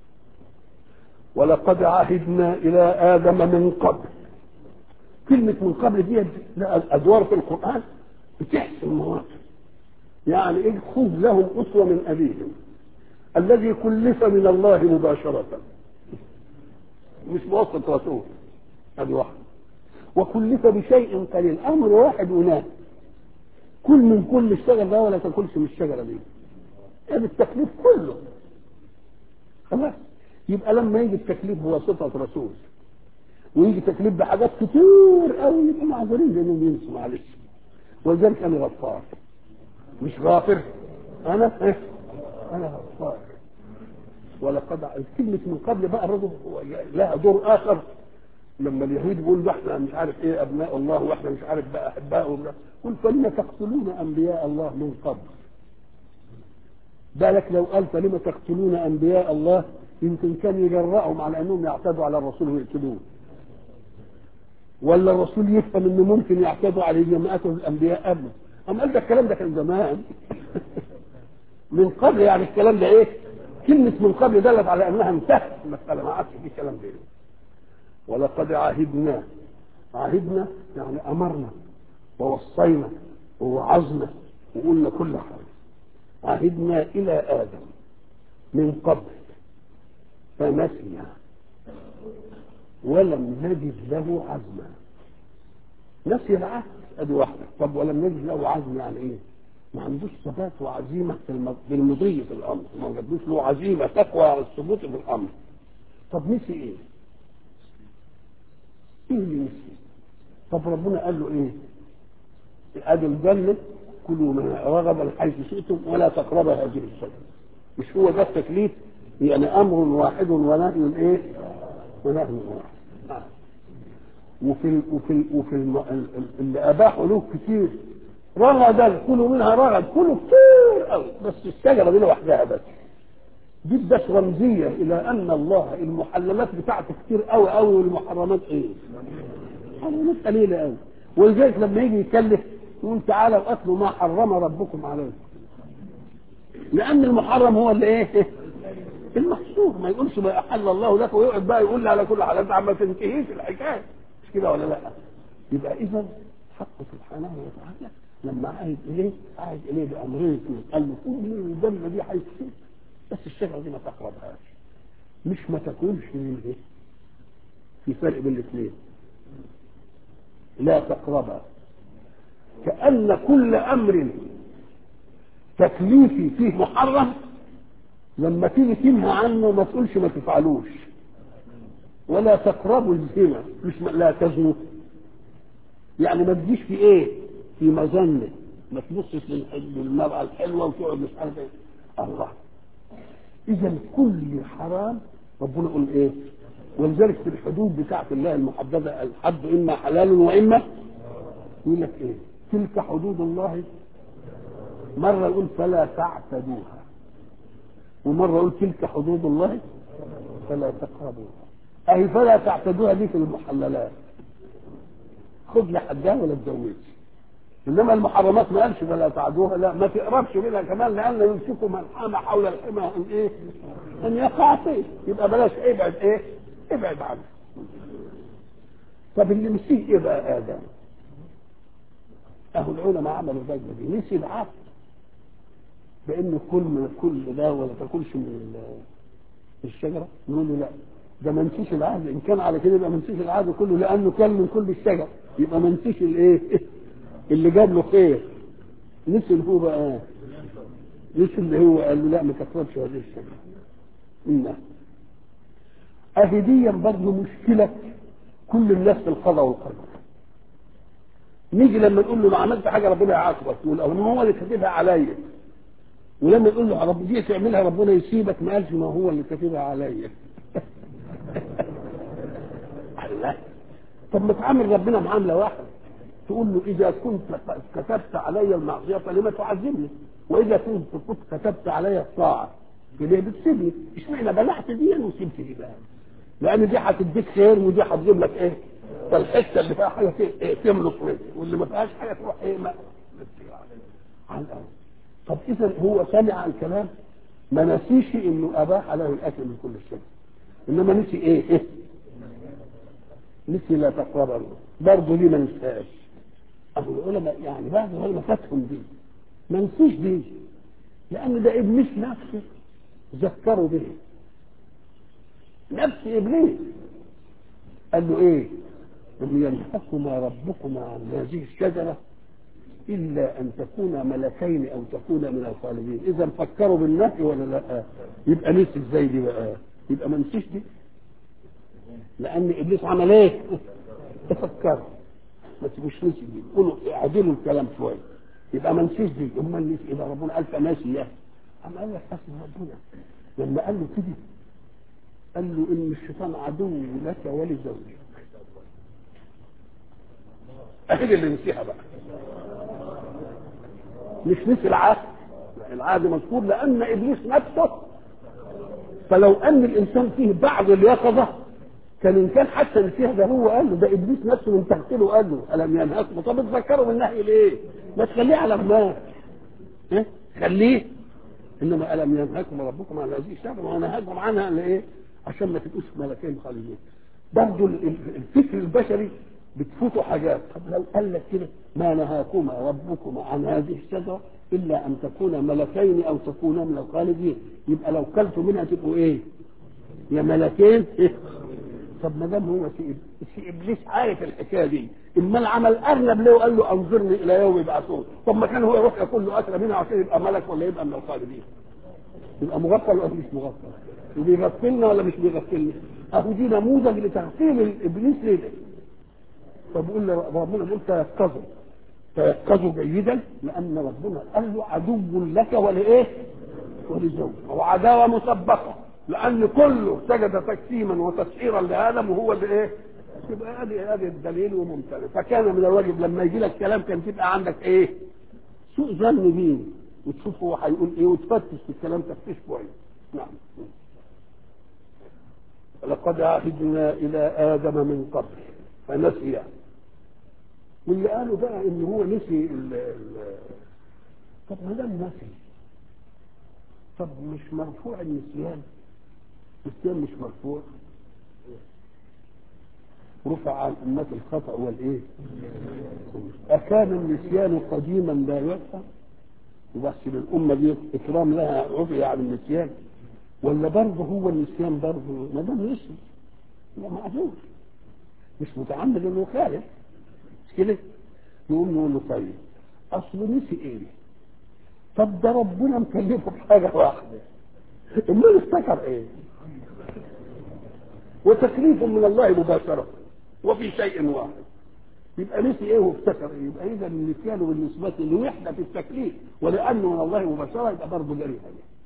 [SPEAKER 1] ولقد عهدنا الى ادم من قبل كلمه من قبل دي ادوار في القران بتحسن مواقف يعني ايه خذ لهم اسوه من ابيهم الذي كلف من الله مباشره مش بواسطه رسول ادي واحد وكلف بشيء قليل امر واحد ونهي كل من كل الشجر ده ولا تاكلش من الشجره دي هذا التكليف كله خلاص يبقى لما يجي التكليف بواسطه رسول ويجي تكليف بحاجات كتير قوي يبقى معذورين لانهم ينسوا معلش ولذلك انا غفار مش غافر انا ايه انا غفار ولقد كلمة من قبل بقى الرجل لها دور آخر لما اليهود بيقولوا احنا مش عارف ايه ابناء الله واحنا مش عارف بقى احباء قل فلم تقتلون انبياء الله من قبل بالك لو قال فلم تقتلون انبياء الله يمكن كان يجرأهم على انهم يعتدوا على الرسول ويقتلوه ولا الرسول يفهم انه ممكن يعتدوا على جماعته الانبياء قبله اما قال ده الكلام ده كان زمان من قبل يعني الكلام ده ايه كلمة من قبل دلت على انها انتهت المسألة ما عادش في كلام ده ولقد عهدنا عهدنا يعني امرنا ووصينا ووعظنا وقلنا كل حاجه عهدنا الى ادم من قبل فنسي ولم نجد له عزما نسي العهد ادي واحده طب ولم نجد له عزم يعني ايه؟ ما عندوش ثبات وعزيمه في المضي في الامر ما وجدوش له عزيمه تقوى على الثبوت في الامر طب نسي ايه؟ ايه اللي نسي؟ طب ربنا قال له ايه؟ ادي الجنه كلوا منها رغبا حيث شئتم ولا تقربا هذه الشجره مش هو ده التكليف يعني امر واحد ونهي ايه؟ ونهي واحد آه. وفي ال وفي ال وفي ال اللي اباحوا له كتير رغدا كلوا منها رغد كلوا كتير قوي بس الشجره دي لوحدها بس دي بس رمزيه الى ان الله المحللات بتاعته كتير قوي قوي والمحرمات ايه؟ محرمات قليله قوي ولذلك لما يجي يكلف يقول تعالى واتلوا ما حرم ربكم عليكم لان المحرم هو اللي ايه؟ المحصور ما يقولش ما احل الله لك ويقعد بقى يقول لي على كل حال انت عم تنتهيش الحكايه مش كده ولا لا؟ يبقى اذا حق سبحانه وتعالى لما عاهد اليه عاهد اليه بامرين قال له كل من الجنه دي حيث بس الشجره دي ما تقربهاش مش ما تكونش من ايه؟ في فرق بين الاثنين لا تقربها كأن كل أمر تكليفي فيه محرم لما تيجي تنهى عنه ما تقولش ما تفعلوش ولا تقربوا الزنا مش لا تزنوا يعني ما تجيش في ايه في مظنه ما تبصش للمرأة الحلوة وتقعد مش عارف ايه الله إذا كل حرام ربنا يقول ايه ولذلك في الحدود بتاعت الله المحددة الحد إما حلال وإما يقول لك ايه تلك حدود الله مرة يقول فلا تعتدوها ومرة يقول تلك حدود الله فلا تقربوها أي فلا تعتدوها دي في المحللات خذ لحدها ولا تزوجش انما المحرمات ما قالش فلا تعدوها لا ما تقربش منها كمان لان يمسكوا من حام حول الحمى ان ايه؟ ان يقع فيه يبقى بلاش ابعد ايه؟ ابعد عنه طب اللي نسيه ايه بقى ادم؟ اهو العلماء عملوا الضجه دي نسي العقل بانه كل من كل ده ولا تاكلش من الشجره نقول له لا ده ما نسيش العهد ان كان على كده يبقى ما نسيش العهد كله لانه كان من كل الشجر يبقى ما نسيش الايه اللي جاب له خير نسي هو بقى نسي اللي هو قال له لا ما تقربش هذه الشجره إنه أهديا برضه مشكلة كل الناس في القضاء والقدر نيجي لما نقول له ما عملت حاجه ربنا يعاقبك يقول او هو اللي كاتبها عليا ولما نقول له رب دي تعملها ربنا يسيبك ما قالش ما هو اللي كاتبها عليا الله طب ما تعامل ربنا معامله واحده تقول له اذا كنت كتبت علي المعصيه فلما تعذبني واذا كنت كنت كتبت علي الطاعه ليه بتسيبني اشمعنى بلعت دي وسبت دي بقى لان دي هتديك خير ودي هتجيب لك ايه فالحته اللي فيها حاجه ايه تملك منها واللي ما فيهاش حاجه تروح ايه ما على الأرض. طب اذا هو سمع الكلام ما نسيش انه اباح له الاكل من كل شيء انما نسي ايه ايه نسي لا تقرب برضه دي ما نساش ابو العلماء يعني بعض العلماء فاتهم دي ما نسيش دي لان ده ابليس نفسه ذكروا به نفس ابليس قال له ايه لم ينهكما ربكما عن هذه الشجره الا ان تكونا ملكين او تكونا من الخالدين اذا فكروا بالنفي ولا لا يبقى نسي ازاي دي بقى يبقى ما نسيش دي لان ابليس عمل ايه تفكر ما تبقوش نسي دي قولوا اعدلوا الكلام شويه يبقى ما نسيش دي امال نسي اذا ربنا قال فناسي اياه اما قال لك حسن ربنا لما قال له كده قال له ان الشيطان عدو لك ولزوجك اهي اللي نسيها بقى مش نسي العهد العهد مذكور لان ابليس نفسه فلو ان الانسان فيه بعض اليقظه كان ان كان حتى نسيها ده هو قال له ده ابليس نفسه من تحته قال له الم ينهكم طب اتذكروا من نهي ليه؟ ما تخليه على ما إيه؟ خليه انما الم ينهاكم ربكم عن هذه الشجره ونهاكم عنها لايه؟ عشان ما تبقوش ملكين خالدين برضه الفكر البشري بتفوتوا حاجات طب لو قال لك كده ما نهاكما ربكما عن هذه الشجره الا ان تكونا ملكين او تكونا من الخالدين يبقى لو كلتوا منها تبقوا ايه؟ يا ملكين إيه؟ طب ما دام هو في في ابليس عارف الحكايه دي اما العمل ارنب ليه وقال له انظرني الى يوم يبعثون طب ما كان هو يروح ياكل له اكله منها عشان يبقى ملك ولا يبقى من الخالدين يبقى مغفل ولا مش مغفل وبيغفلنا ولا مش بيغفلنا اهو دي نموذج لتغفيل الابليس ليه فبقول ربنا بيقول تيقظوا تيقظوا جيدا لان ربنا قال له عدو لك ولايه؟ ولزوجك وعداوه مسبقه لان كله سجد تكسيما وتسعيرا لادم وهو اللي ايه؟ يبقى ادي ادي الدليل وممتنع فكان من الواجب لما يجي لك كلام كان تبقى عندك ايه؟ سوء ظن بيه وتشوف هو هيقول ايه وتفتش في الكلام تفتيش كويس نعم لقد عهدنا الى ادم من قبل فنسي واللي قالوا بقى ان هو نسي ال ال طب ما دام نسي طب مش مرفوع النسيان النسيان مش مرفوع رفع عن أمة الخطأ والإيه؟ أكان النسيان قديما لا يرفع؟ وبس للأمة دي إكرام لها رفع عن النسيان ولا برضه هو النسيان برضه ما دام نسي يبقى معذور مش متعمد إنه خالف مش كده؟ يقوم نقول له طيب أصل نسي إيه؟ طب ده ربنا مكلفه بحاجة واحدة امال افتكر ايه وتكليف من الله مباشرة وفي شيء واحد يبقى نسي ايه وافتكر ايه يبقى اذا النسيان بالنسبة لوحدة في التكليف ولأنه من الله مباشرة يبقى برضه جريء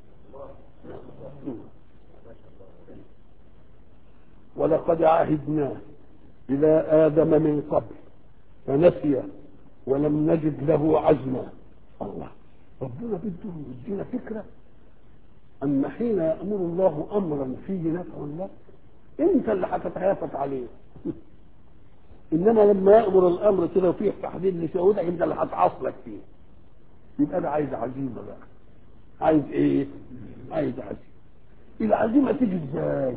[SPEAKER 1] ولقد عهدنا إلى آدم من قبل فنسي ولم نجد له عزما الله ربنا بده يدينا فكره ان حين يامر الله امرا فيه نفع لك انت اللي هتتهافت عليه انما لما يامر الامر كده وفيه تحديد لشهودك انت اللي هتعصلك فيه يبقى انا عايز عزيمه بقى عايز ايه؟ عايز عزيمه العزيمه تيجي ازاي؟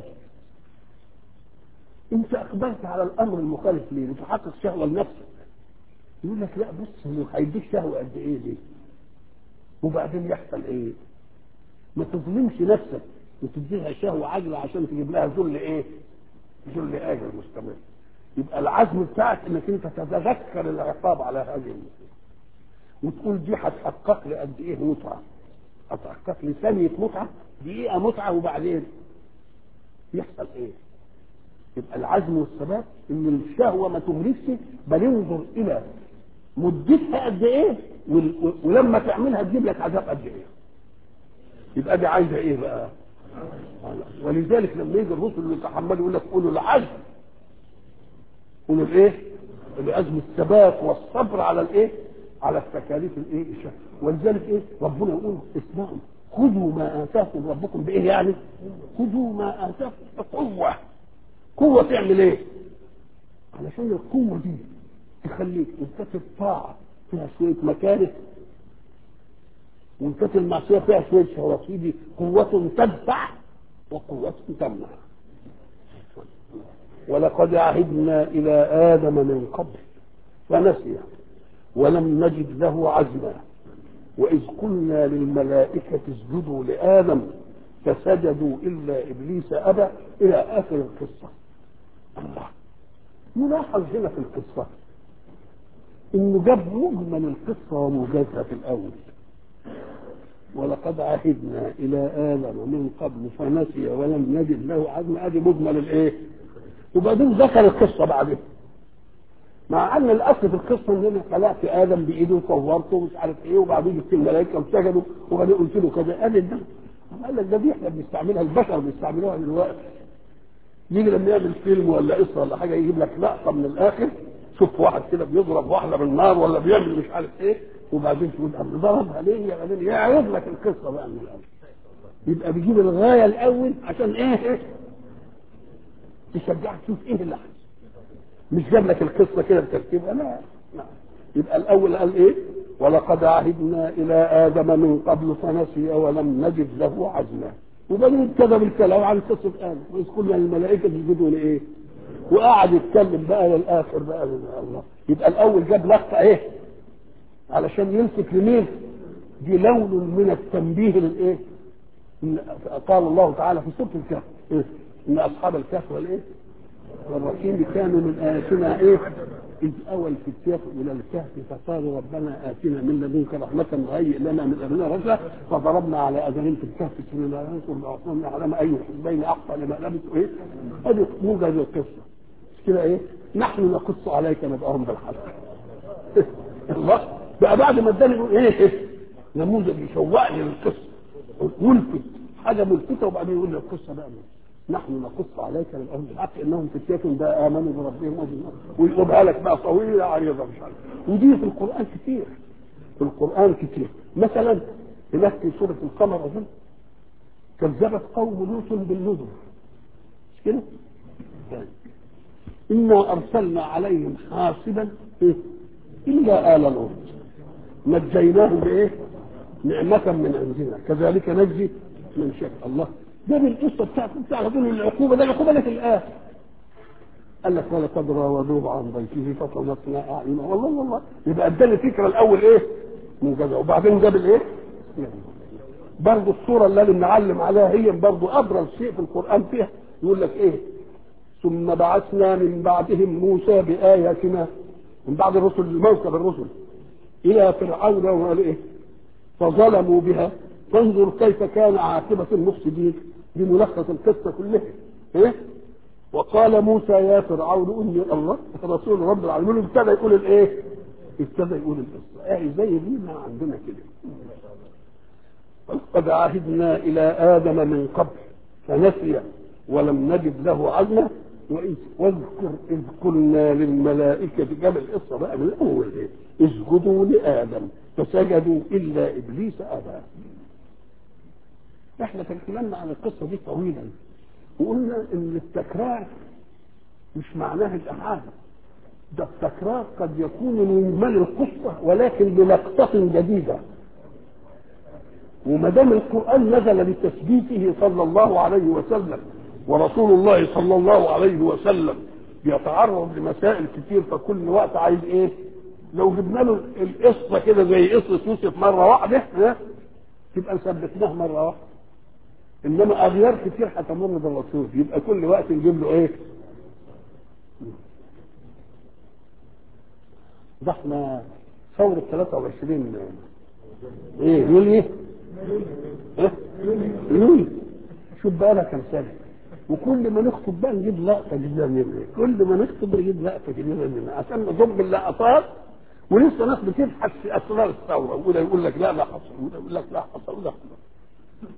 [SPEAKER 1] انت اقبلت على الامر المخالف ليه؟ لتحقق شهوه لنفسك يقول لك لا بص هو هيديك شهوه قد ايه دي؟ وبعدين يحصل ايه ما تظلمش نفسك وتديها شهوة عاجلة عشان تجيب لها ذل ايه ذل اجل مستمر يبقى العزم بتاعك انك انت تتذكر العقاب على هذه المصيبة وتقول دي هتحقق لي قد ايه متعة هتحقق لي ثانية متعة دقيقة متعة وبعدين يحصل ايه يبقى العزم والثبات ان الشهوة ما تملكش بل انظر الى مدتها قد ايه وال- ولما تعملها تجيب لك عذاب قد ايه يبقى دي عايزه ايه بقى ولذلك لما يجي الرسل اللي يتحملوا يقول لك قولوا العزم قولوا الايه العزم الثبات والصبر على الايه على التكاليف الايه الشهوة. ولذلك ايه ربنا يقول اسمعوا خذوا ما اتاكم ربكم بايه يعني خذوا ما اتاكم بقوه قوه تعمل ايه علشان القوه دي تخليك ان كانت الطاعه فيها شويه مكاره وان كانت المعصيه فيها شويه شهوات دي قوه تدفع وقوه تمنع ولقد عهدنا الى ادم من قبل فنسي ولم نجد له عزما واذ قلنا للملائكه اسجدوا لادم فسجدوا الا ابليس ابى الى اخر القصه الله نلاحظ هنا في القصه انه جاب مجمل القصه وموجزها في الاول ولقد عهدنا الى ادم من قبل فنسي ولم نجد له عزما ادي مجمل الايه وبعدين ذكر القصه بعدين مع ان الاصل في القصه ان انا خلقت ادم بايدي وصورته ومش عارف ايه وبعدين جبت الملائكه وسجدوا وبعدين قلت له كذا قال ده قال لك ده دي احنا بنستعملها البشر بيستعملوها دلوقتي يجي لما يعمل فيلم ولا قصه ولا حاجه يجيب لك لقطه من الاخر شوف واحد كده بيضرب واحده بالنار ولا بيعمل مش عارف ايه وبعدين تقول أنا ضربها ليه يا بعدين يعرض لك القصه بقى من الاول يبقى بيجيب الغايه الاول عشان ايه تشجعك تشوف ايه اللي حصل مش جاب لك القصه كده بترتيبها لا لا يبقى الاول قال ايه ولقد عهدنا الى ادم من قبل فنسي ولم نجد له عزما وبعدين ابتدى بالكلام عن قصه ادم واذ قلنا للملائكه تسجدوا لايه وقعد يتكلم بقى للاخر بقى الله يبقى الاول جاب لقطه ايه علشان يمسك لمين دي لون من التنبيه للايه إن- قال الله تعالى في سوره الكهف إيه؟ ان اصحاب الكهف والايه والرحيم كانوا من آياتنا إيه؟ إذ أوى الفتيات إلى الكهف فقالوا ربنا آتنا من لدنك رحمة وهيئ لنا من أمرنا رشدا فضربنا على أذانهم في الكهف سنين لا ننصر بعصرنا على أي حزبين أحصى لما لبثوا إيه؟ هذه موجز القصة مش كده إيه؟ نحن نقص عليك نبأهم بالحق الله بقى بعد ما اداني يقول ايه ايه نموذج يشوقني للقصه ملفت حاجه ملفته وبعدين يقول لي القصه بقى نحن نقص عليك من اهل الحق انهم فتية ده امنوا بربهم وبالنار ويقولها لك بقى طويله عريضه مش عارف ودي في القران كتير في القران كتير مثلا هناك في سوره القمر اظن كذبت قوم لوط بالنذر مش كده؟ طيب. انا ارسلنا عليهم حاصبا إيه؟ الا ال لوط نجيناهم بايه؟ نعمة من عندنا كذلك نجزي من شاء الله ده بالقصه بتاعت بتاع دول العقوبه ده العقوبه اللي في الاخر قال لك ولقد راودوه عن ضيفه فطمسنا اعينه والله والله يبقى اداني الفكره الاول ايه؟ موجزه وبعدين جاب الايه؟ برضه الصوره اللي بنعلم عليها هي برضه ابرز شيء في القران فيها يقول لك ايه؟ ثم بعثنا من بعدهم موسى بآياتنا من بعد الرسل موكب الرسل إلى فرعون وإيه فظلموا بها فانظر كيف كان عاقبة المفسدين بملخص القصة كلها إيه؟ وقال موسى يا فرعون اني الله رسول رب العالمين ابتدى يقول الايه؟ ابتدى يقول القصه ايه زي دي ما عندنا كده قد عهدنا الى ادم من قبل فنسي ولم نجد له عزما وإذ واذكر إذ قلنا للملائكة جاب القصة بقى من الأول إيه؟ اسجدوا لآدم فسجدوا إلا إبليس أبى. إحنا تكلمنا عن القصة دي طويلا وقلنا إن التكرار مش معناه الإعادة ده التكرار قد يكون من مجمل القصة ولكن بلقطة جديدة وما دام القرآن نزل بتثبيته صلى الله عليه وسلم ورسول الله صلى الله عليه وسلم بيتعرض لمسائل كتير فكل وقت عايز ايه؟ لو جبنا له القصه كده زي قصه يوسف مره واحده ها تبقى ثبتناه مره واحده انما اغيار كتير هتمر بالرسول يبقى كل وقت نجيب له ايه ده احنا ثورة 23 ايه يوليو ايه يوليو شوف بقى لها كام سنة وكل ما نخطب بقى نجيب لقطة جديدة منها كل ما نخطب نجيب لقطة جديدة منها عشان نضم اللقطات ولسه ناس بتبحث في اسرار الثورة وده يقول لك لا لا حصل وده يقول لك لا حصل وده حصل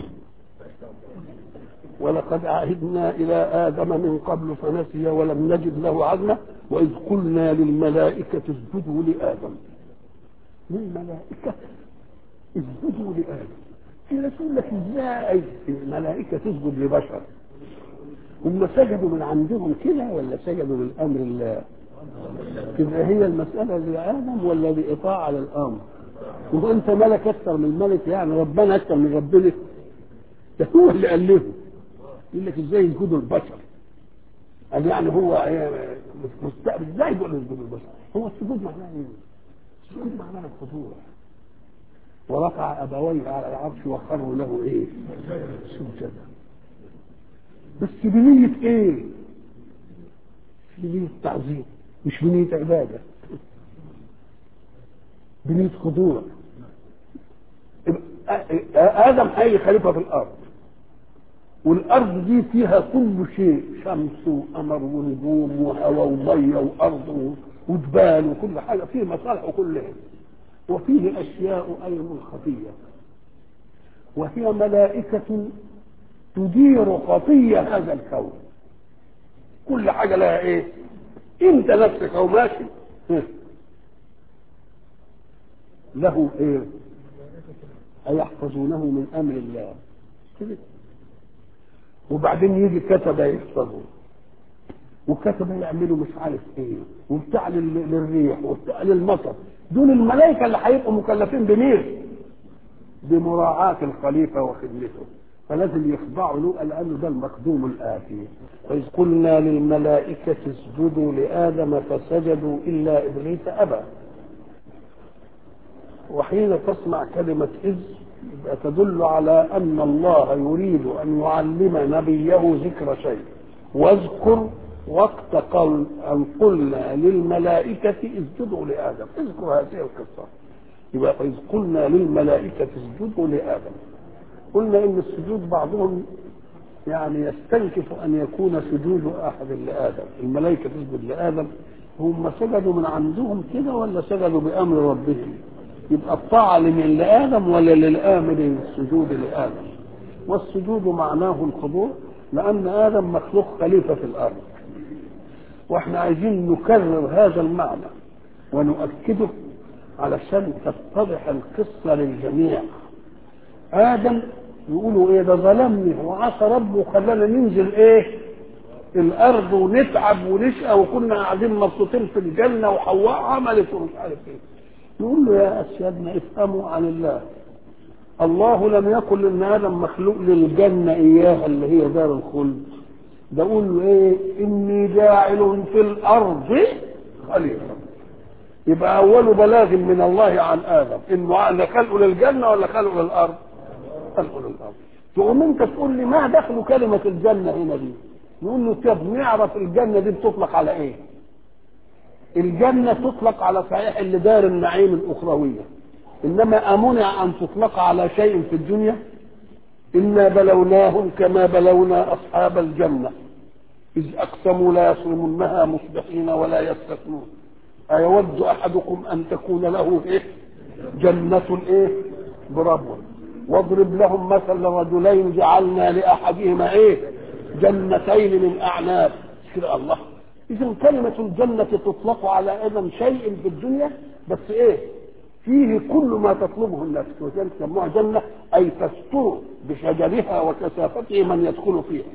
[SPEAKER 1] ولقد عهدنا إلى آدم من قبل فنسي ولم نجد له عزما وإذ قلنا للملائكة اسجدوا لآدم للملائكة اسجدوا لآدم في رسول لك ازاي الملائكة تسجد لبشر هم سجدوا من عندهم كده ولا سجدوا من أمر الله تبقى هي المسألة لآدم ولا لإطاعة للأمر وهو أنت ملك أكثر من الملك يعني ربنا أكثر من ربنا ده هو اللي قال لهم يقول لك ازاي يسجدوا البشر قال يعني هو مستقبل ازاي يقول يسجدوا البشر هو السجود معناه ايه؟ السجود معناه الخضوع ورفع ابويه على العرش وخروا له ايه؟ سجدا بس بنية ايه؟ بنية تعظيم مش بنية عبادة بنية خضوع آدم حي خليفة في الأرض والارض دي فيها كل شيء شمس وقمر ونجوم وهواء وميه وارض وجبال وكل حاجه فيه مصالح كلها وفيه اشياء ايضا خفيه وهي ملائكه تدير خطيه هذا الكون كل حاجه لها ايه انت نفسك او ماشي له ايه أيحفظونه من امر الله كده وبعدين يجي كتبة يحفظوا وكتبة يعملوا مش عارف ايه وبتاع للريح وبتاع للمطر دول الملائكة اللي هيبقوا مكلفين بمين؟ بمراعاة الخليفة وخدمته فلازم يخضعوا له لأنه ده المخدوم الآتي وإذ قلنا للملائكة اسجدوا لآدم فسجدوا إلا إبليس أبى وحين تسمع كلمة إذ يبقى تدل على ان الله يريد ان يعلم نبيه ذكر شيء واذكر وقت قول ان قلنا للملائكه اسجدوا لادم اذكر هذه القصه يبقى اذ قلنا للملائكه اسجدوا لادم قلنا ان السجود بعضهم يعني يستنكف ان يكون سجود احد لادم الملائكه تسجد لادم هم سجدوا من عندهم كده ولا سجدوا بامر ربهم يبقى الطاعة لمن لآدم ولا للآمر السجود لآدم والسجود معناه الخضوع لأن آدم مخلوق خليفة في الأرض واحنا عايزين نكرر هذا المعنى ونؤكده علشان تتضح القصة للجميع آدم يقولوا ايه ده ظلمني وعصى ربه وخلانا ننزل ايه الارض ونتعب ونشقى وكنا قاعدين مبسوطين في الجنه وحواء عملت ومش عارف ايه يقول له يا أسيادنا افهموا عن الله الله لم يقل ان ادم مخلوق للجنه اياها اللي هي دار الخلد ده قول له ايه اني جاعل في الارض خليفه يبقى اول بلاغ من الله عن ادم انه خلقه للجنه ولا خلقه للارض خلقه للارض تقوم انت تقول لي ما دخل كلمه الجنه هنا دي نقول له طب نعرف الجنه دي بتطلق على ايه الجنة تطلق على صحيح اللي دار النعيم الأخروية إنما أمنع أن تطلق على شيء في الدنيا إنا بلوناهم كما بلونا أصحاب الجنة إذ أقسموا لا يصرمنها مصبحين ولا يستثنون أيود أحدكم أن تكون له إيه جنة إيه بربوة واضرب لهم مثل رجلين جعلنا لأحدهما إيه جنتين من أعناب كده الله إذا كلمة الجنة تطلق على أيضا شيء في الدنيا بس إيه؟ فيه كل ما تطلبه النفس وذلك سموها جنة أي تستر بشجرها وكثافته من يدخل فيها.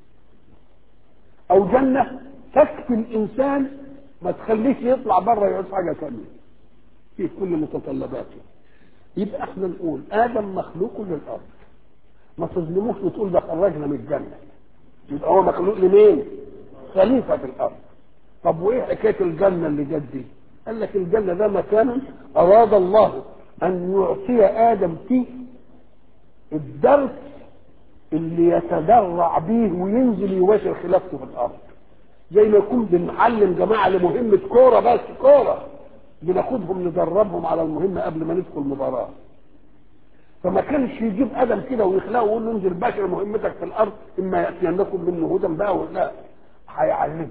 [SPEAKER 1] أو جنة تكفي الإنسان ما تخليش يطلع بره يعوز حاجة ثانية. فيه كل متطلباته. يبقى احنا نقول آدم مخلوق للأرض. ما تظلموش وتقول ده خرجنا من الجنة. يبقى هو مخلوق لمين؟ خليفة في الأرض. طب وايه حكايه الجنه اللي جت دي؟ قال لك الجنه ده مكان اراد الله ان يعطي ادم فيه الدرس اللي يتدرع بيه وينزل يواجه خلافته في الارض زي ما يكون بنعلم جماعه لمهمه كوره بس كوره بناخدهم ندربهم على المهمه قبل ما ندخل مباراه فما كانش يجيب ادم كده ويخلقه ويقول له انزل باشر مهمتك في الارض اما ياتينكم منه هدى بقى ولا هيعلمه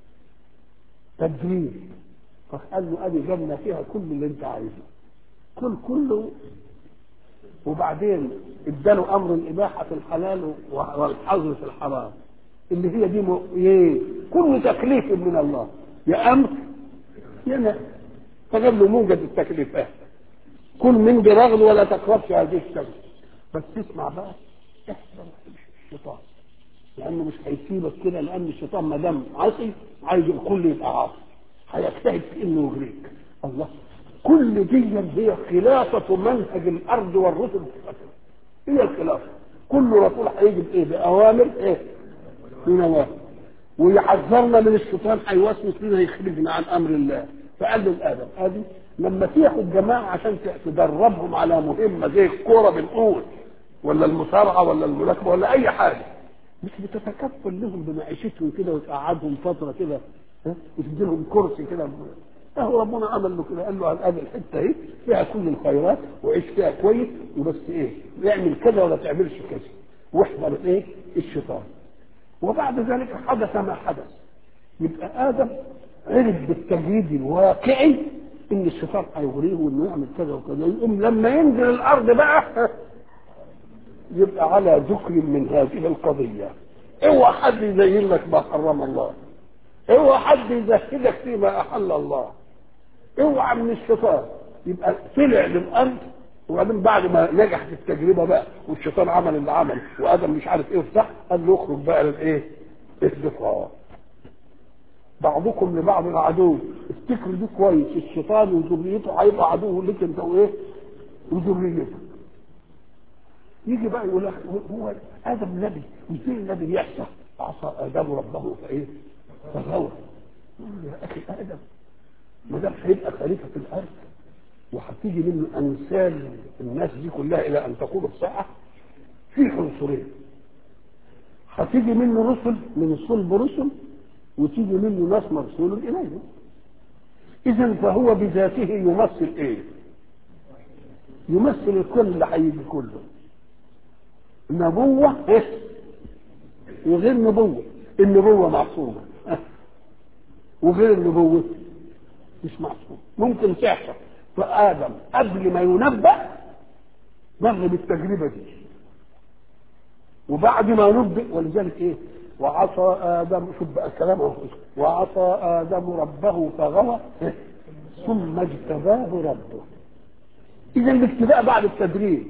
[SPEAKER 1] تدريب فقال له ادي جنه فيها كل اللي انت عايزه كل كله وبعدين اداله امر الاباحه في الحلال والحظر في الحرام اللي هي دي م... ايه كل تكليف من الله يا امر يا نهي فجاب له موجد التكليفات كل من برغل ولا تقربش هذه الشمس بس اسمع بقى احذر الشيطان لانه مش هيسيبك كده لان الشيطان ما دام عصي عايز الكل يبقى عاصي هيجتهد في انه يغريك الله كل دي هي خلافة منهج الأرض والرسل هي الخلافة كل رسول هيجي بإيه؟ بأوامر إيه؟ بنواهي ويحذرنا من الشيطان هيوسوس لنا يخرجنا عن أمر الله فقال له الآدم هذه لما تاخد جماعة عشان تدربهم على مهمة زي الكورة بنقول ولا المصارعة ولا الملاكمة ولا أي حاجة مش بتتكفل لهم بمعيشتهم كده وتقعدهم فترة كده وتدي لهم كرسي كده اهو ربنا عمل له كده قال له على هذه الحته اهي فيها كل الخيرات وعيش فيها كويس وبس ايه اعمل كذا ولا تعملش كذا واحذر ايه الشيطان وبعد ذلك حدث ما حدث يبقى ادم عرف بالتجريد الواقعي ان الشيطان هيغريه وانه يعمل كذا وكذا يقوم لما ينزل الارض بقى يبقى على ذكر من هذه القضيه اوعى حد يزين لك ما حرم الله اوعى حد يزهدك فيما احل الله اوعى من الشيطان يبقى طلع للارض وبعدين بعد ما نجحت التجربه بقى والشيطان عمل اللي عمل وادم مش عارف ايه وبتاع قال له اخرج بقى للايه؟ الدفاع بعضكم لبعض عدو افتكر دي كويس الشيطان وذريته هيبقى عدو لك انت وايه؟ وذريتك يجي بقى يقول لك هو ادم نبي وازاي النبي يحصل عصى ادم ربه فايه؟ فغوى يا اخي ادم ما دام هيبقى خليفه في الارض وهتيجي منه امثال الناس دي كلها الى ان تقوم الساعه في عنصرين هتيجي منه رسل من صلب رسل وتيجي منه ناس مرسول اليه اذا فهو بذاته يمثل ايه يمثل الكل اللي هيجي كله نبوه إيه؟ وغير نبوه النبوه معصومه وغير النبوة مش معصوم ممكن تحصل فآدم قبل ما ينبأ مر بالتجربة دي وبعد ما نبئ ولذلك ايه وعصى آدم شوف بقى الكلام اهو وعصى آدم ربه فغوى ثم اجتباه ربه إذا الاجتباء بعد التدريب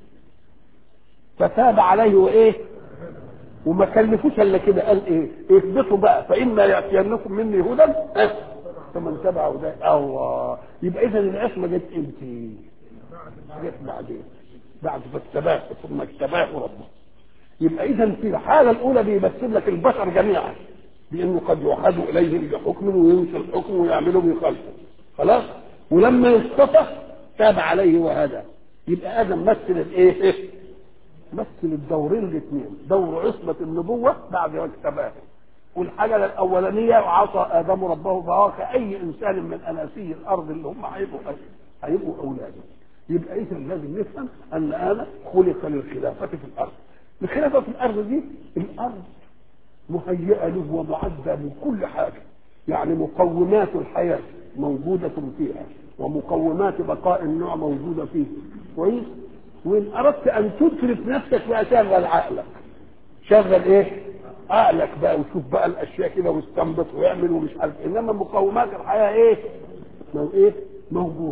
[SPEAKER 1] فتاب عليه وايه وما كلفوش الا كده قال ايه اثبتوا بقى فاما ياتينكم مني هدى فمن تبع هداي الله يبقى اذا العصمه جت امتى؟ جت بعدين بعد فاجتباه ثم اجتباه ربه يبقى اذا في الحاله الاولى بيمثل لك البشر جميعا بانه قد يوحد اليهم بحكم وينسى الحكم ويعملوا بخلقه خلاص ولما يصطفى تاب عليه وهدى يبقى ادم مثل الايه؟ مثل الدورين الاثنين دور عصمة النبوة بعد ما اجتباه والحاجة الأولانية وعصى آدم ربه فهو كأي إنسان من أناسي الأرض اللي هم هيبقوا هيبقوا أولاده يبقى إذا لازم نفهم أن آدم خلق للخلافة في الأرض الخلافة في الأرض دي الأرض مهيئة له ومعدة من كل حاجة يعني مقومات الحياة موجودة فيها ومقومات بقاء النوع موجودة فيه كويس وإن أردت أن تترك نفسك بقى شغل عقلك شغل إيه؟ عقلك بقى وشوف بقى الأشياء كده واستنبط ويعمل ومش عارف إنما مقومات الحياة إيه؟ لو إيه؟ موجودة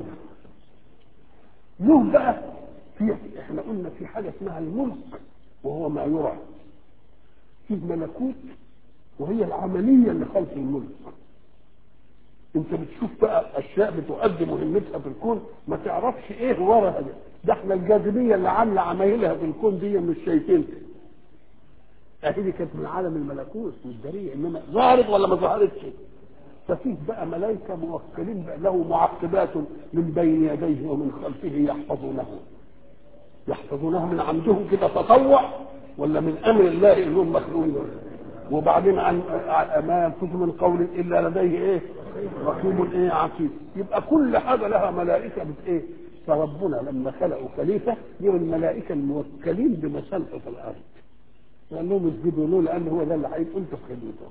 [SPEAKER 1] له بقى في احنا قلنا في حاجة اسمها الملك وهو ما يرى في ملكوت وهي العملية اللي خلف الملك انت بتشوف بقى اشياء بتؤدي مهمتها في الكون ما تعرفش ايه وراها ده ده احنا الجاذبيه اللي عامله عمايلها في الكون دي مش شايفينها اهي دي كانت من عالم الملكوت والدريه انما ظهرت ولا ما ظهرتش ففيه بقى ملائكه موكلين بقى له معقبات من بين يديه ومن خلفه يحفظونه يحفظونه من عندهم كده تطوع ولا من امر الله انهم مخلوقين وبعدين عن ما يلفظ من قول الا لديه ايه رقيب ايه عتيد يبقى كل حاجه لها ملائكه بت ايه فربنا لما خلقوا خليفه دي الملائكه الموكلين بمسالحه في الارض قال لهم اسجدوا له لان هو ده اللي هيبقى انتوا في خدمته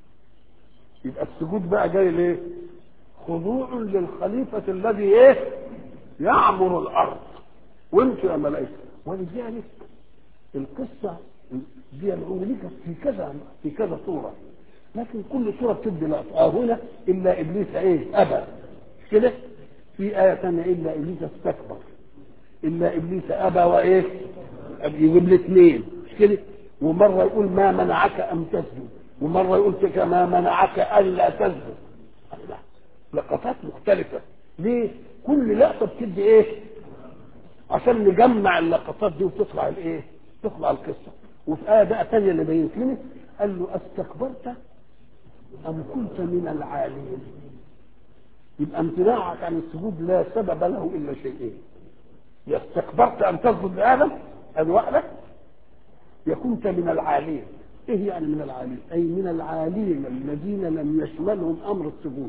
[SPEAKER 1] يبقى السجود بقى جاي ليه؟ خضوع للخليفه الذي ايه؟ يعمر الارض وانتوا يا ملائكه ولذلك القصه دي عملت في كذا في كذا صوره لكن كل صوره بتدي لقطه اه هنا الا ابليس ايه؟ ابى مش كده؟ في آية ثانية إلا إبليس استكبر إلا إبليس أبى وإيه؟ يجيب لي اثنين مش كده؟ ومرة يقول ما منعك أم تسجد ومرة يقول فيك ما منعك ألا تسجد لا لقطات مختلفة ليه؟ كل لقطة بتدي إيه؟ عشان نجمع اللقطات دي وتطلع الإيه؟ تطلع القصة وفي آية بقى ثانية اللي بينت لنا قال له أستكبرت أم كنت من العالين؟ يبقى امتناعك عن السجود لا سبب له الا شيئين يا استكبرت ان تسجد لادم ادي واحده يا كنت من العالين ايه يعني من العالين اي من العالين الذين لم يشملهم امر السجود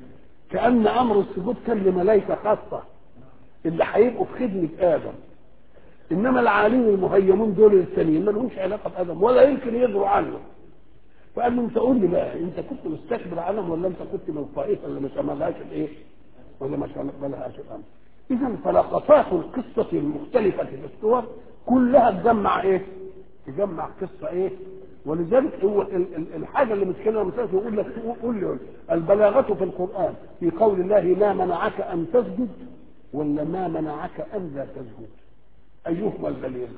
[SPEAKER 1] كان امر السجود كان لملائكه خاصه اللي هيبقوا في خدمه ادم انما العالين المهيمون دول الثانيين ما لهمش علاقه بادم ولا يمكن يدروا عنه فقال له انت قول لي بقى انت كنت مستكبر عنهم ولا انت كنت من الطائفه اللي ما شملهاش الايه؟ ولا ما شملهاش الامر؟ اذا فلقطات القصه المختلفه في الصور كلها تجمع ايه؟ تجمع قصه ايه؟ ولذلك هو ال- ال- الحاجه اللي مشكلة مثلا يقول لك قول لي البلاغه في القران في قول الله ما منعك ان تسجد ولا ما منعك ان لا تسجد؟ ايهما البليغ؟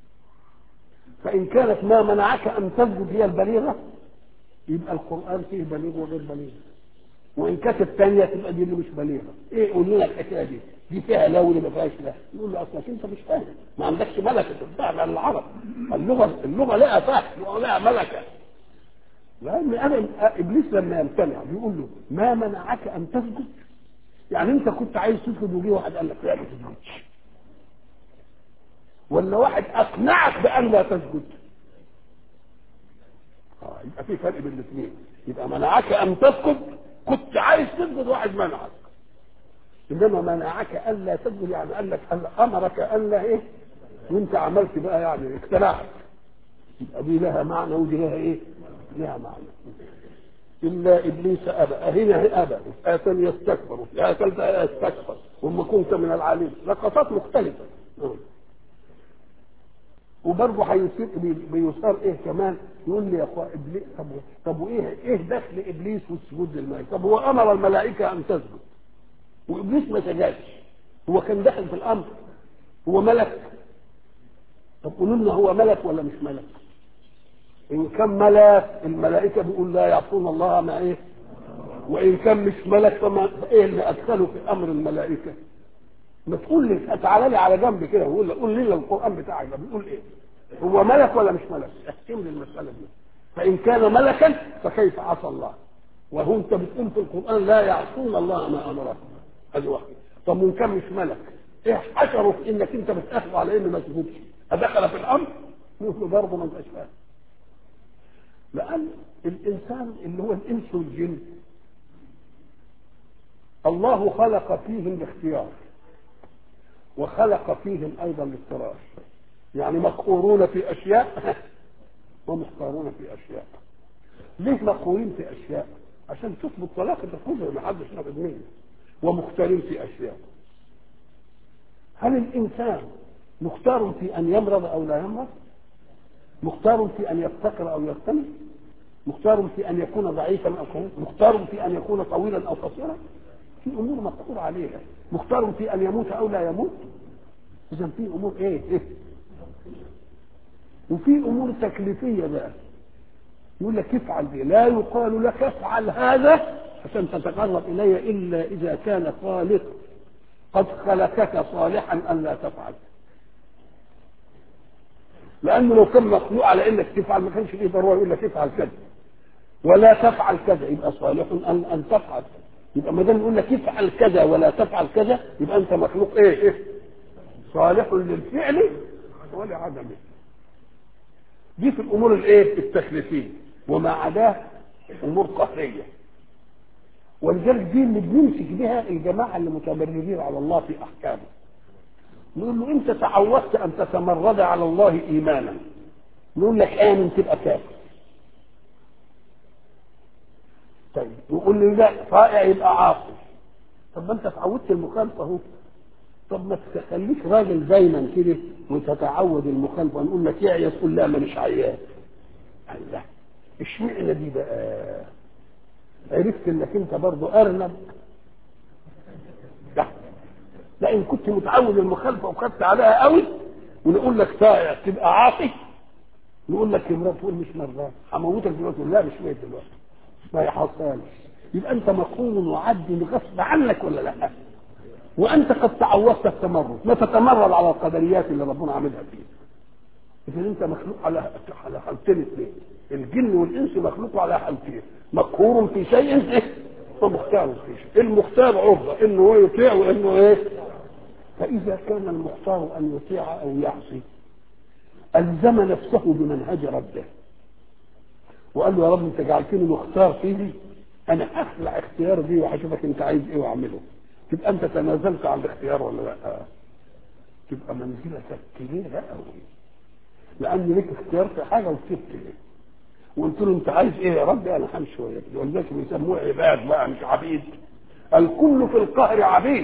[SPEAKER 1] فان كانت ما منعك ان تسجد هي البليغه يبقى القرآن فيه بليغ وغير بليغ وإن كانت الثانية تبقى دي اللي مش بليغة إيه قول لنا الحكاية دي دي فيها لا واللي ما فيهاش لا يقول له أصلك أنت مش فاهم ما عندكش ملكة تفهم عن العرب اللغة اللغة لها فهم اللغة لها ملكة لأن أنا إبليس لما يمتنع بيقول له ما منعك أن تسجد يعني أنت كنت عايز تسجد وجي واحد قال لك لا ما تسجدش ولا واحد أقنعك بأن لا تسجد اه يبقى في فرق بين الاثنين يبقى منعك ان تسجد كنت عايز تسجد واحد منعك انما منعك الا تسجد يعني قال لك امرك الا ايه وانت عملت بقى يعني اقتنعت يبقى دي لها معنى ودي لها ايه؟ لها معنى الا ابليس ابى هنا ابى وفي ايه ثانيه يستكبر وفي ايه ثالثه يستكبر وما كنت من العالين لقطات مختلفه وبرضه هيصير بيصار ايه كمان يقول لي يا اخويا ابليس طب طب وايه ايه دخل ابليس والسجود للملائكه؟ طب هو امر الملائكه ان تسجد وابليس ما سجدش هو كان داخل في الامر هو ملك طب قولوا لنا هو ملك ولا مش ملك؟ ان كان ملك الملائكه بيقول لا يعصون الله ما ايه؟ وان كان مش ملك فما ايه اللي ادخله في امر الملائكه؟ ما تقول لي تعالى لي على جنب كده وقول قول لي القران بتاعك ده بيقول ايه؟ هو ملك ولا مش ملك؟ احكم لي المساله دي. فان كان ملكا فكيف عصى الله؟ وهو انت بتقول في القران لا يعصون الله ما امرهم. ادي واحد. طب وان كان مش ملك ايه حشره في انك انت بتاخذ على انه ما تسجدش؟ ادخل في الامر؟ يقول له برضه ما انتش فاهم. لان الانسان اللي هو الانس والجن الله خلق فيهم الاختيار وخلق فيهم ايضا الاضطرار يعني مقهورون في اشياء ومختارون في اشياء ليه مقهورين في اشياء عشان تثبت طلاقه القدره ما حدش ناخد منه ومختارين في اشياء هل الانسان مختار في ان يمرض او لا يمرض مختار في ان يفتقر او يغتني مختار في ان يكون ضعيفا او قويا مختار في ان يكون طويلا او قصيرا في امور مقصور عليها مختار في ان يموت او لا يموت اذا في امور ايه, إيه؟ وفي امور تكليفيه بقى يقول لك افعل دي لا يقال لك افعل هذا عشان تتقرب الي الا اذا كان خالق قد خلقك صالحا ان لا تفعل لانه لو كان مخلوق على انك تفعل ما كانش فيه ضروره يقول لك افعل كذا ولا تفعل كذا يبقى صالح ان ان تفعل يبقى ما دام يقول لك افعل كذا ولا تفعل كذا يبقى انت مخلوق ايه ايه صالح للفعل ولعدمه دي في الامور الايه التكليفيه وما عداه امور قهريه ولذلك دي اللي بنمسك بها الجماعه اللي متمردين على الله في احكامه نقول له انت تعودت ان تتمرد على الله ايمانا نقول لك امن تبقى كافر طيب يقول لي لا طائع يبقى عاصي طب ما انت اتعودت المخالفه اهو طب ما تخليك راجل دايما كده وتتعود المخالفه نقول لك يعيا تقول لا مانيش عيان لا اشمعنى دي بقى عرفت انك انت برضه ارنب لا لا ان كنت متعود المخالفه وخدت عليها قوي ونقول لك طائع تبقى عاصي نقول لك امراه تقول مش مرات هموتك دلوقتي لا مش ميت دلوقتي ما يحصلش يبقى انت مقهور وعدي غصب عنك ولا لا وانت قد تعودت التمرد ما تتمرد على القدريات اللي ربنا عاملها فيك اذا انت مخلوق على على حالتين اثنين الجن والانس مخلوق على حالتين مقهور في شيء ايه ومختار في شيء المختار عرضه انه هو يطيع وانه ايه فاذا كان المختار ان يطيع او يعصي الزم نفسه بمنهج ربه وقال له يا رب انت جعلتني مختار فيه انا اخلع اختيار دي وهشوفك انت عايز ايه واعمله تبقى انت تنازلت عن الاختيار ولا لا تبقى منزلتك كبيره قوي لان ليك اختيار في حاجه وسبت ليه وقلت له انت عايز ايه يا رب انا همشي وياك ولذلك بيسموه عباد بقى مش عبيد الكل في القهر عبيد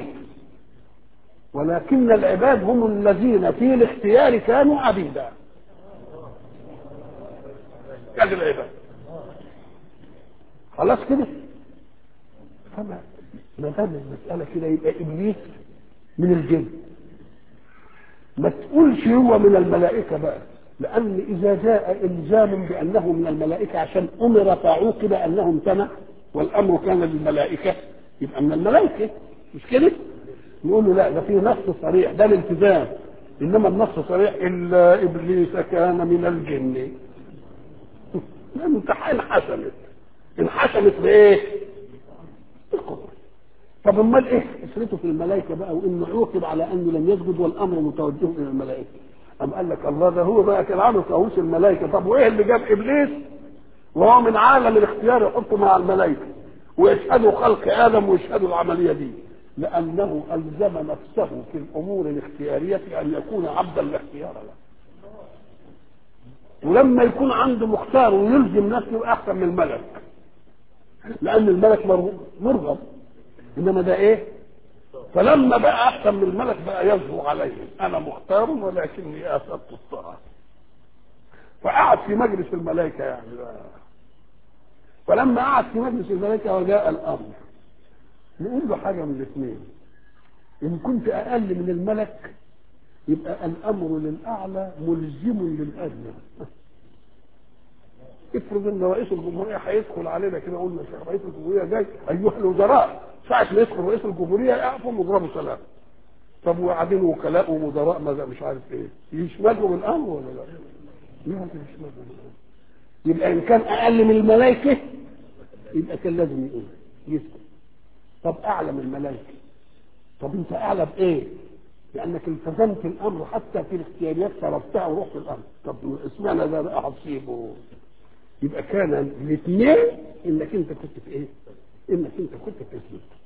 [SPEAKER 1] ولكن العباد هم الذين في الاختيار كانوا عبيدا قال العباد خلاص كده فما ما دام المسألة كده يبقى إبليس من الجن ما تقولش هو من الملائكة بقى لأن إذا جاء إلزام بأنه من الملائكة عشان أمر فعوقب أنه امتنع والأمر كان للملائكة يبقى من الملائكة مش كده؟ نقول له لا ده في نص صريح ده الالتزام إنما النص صريح إلا إبليس كان من الجن الامتحان انحسمت انحسمت بايه؟ بالقدر طب امال ايه اسرته في الملائكه بقى وانه عوقب على انه لم يسجد والامر متوجه الى الملائكه أم قال لك الله ده هو بقى كان عامل طاووس الملائكه طب وايه اللي جاب ابليس وهو من عالم الاختيار يحطه مع الملائكه ويشهدوا خلق ادم ويشهدوا العمليه دي لانه الزم نفسه في الامور الاختياريه ان يكون عبدا لا اختيار له ولما يكون عنده مختار ويلزم نفسه احسن من الملك لان الملك مرغب انما ده ايه فلما بقى احسن من الملك بقى يزهو عليه انا مختار ولكني اثرت الطاعه فقعد في مجلس الملائكه يعني بقى. فلما قعد في مجلس الملائكه وجاء الامر نقول له حاجه من الاثنين ان كنت اقل من الملك يبقى الامر للاعلى ملزم للادنى افرض ان رئيس الجمهوريه هيدخل علينا كده قلنا شيخ رئيس الجمهوريه جاي ايها الوزراء ساعه ما يدخل رئيس الجمهوريه يقفوا ويضربوا سلام طب وبعدين وكلاء ومدراء ماذا مش عارف ايه يشملهم الامر ولا لا؟ لا مش يشملهم الامر يبقى ان كان اقل من الملائكه يبقى كان لازم يقول يسكت طب اعلى من الملائكه طب انت اعلى بايه؟ لانك التزمت الامر حتى في الاختياريات صرفتها ورحت الامر طب اسمعنا ده بقى هتصيبه يبقى كان الاثنين انك انت كنت في ايه؟ انك انت كنت تسلم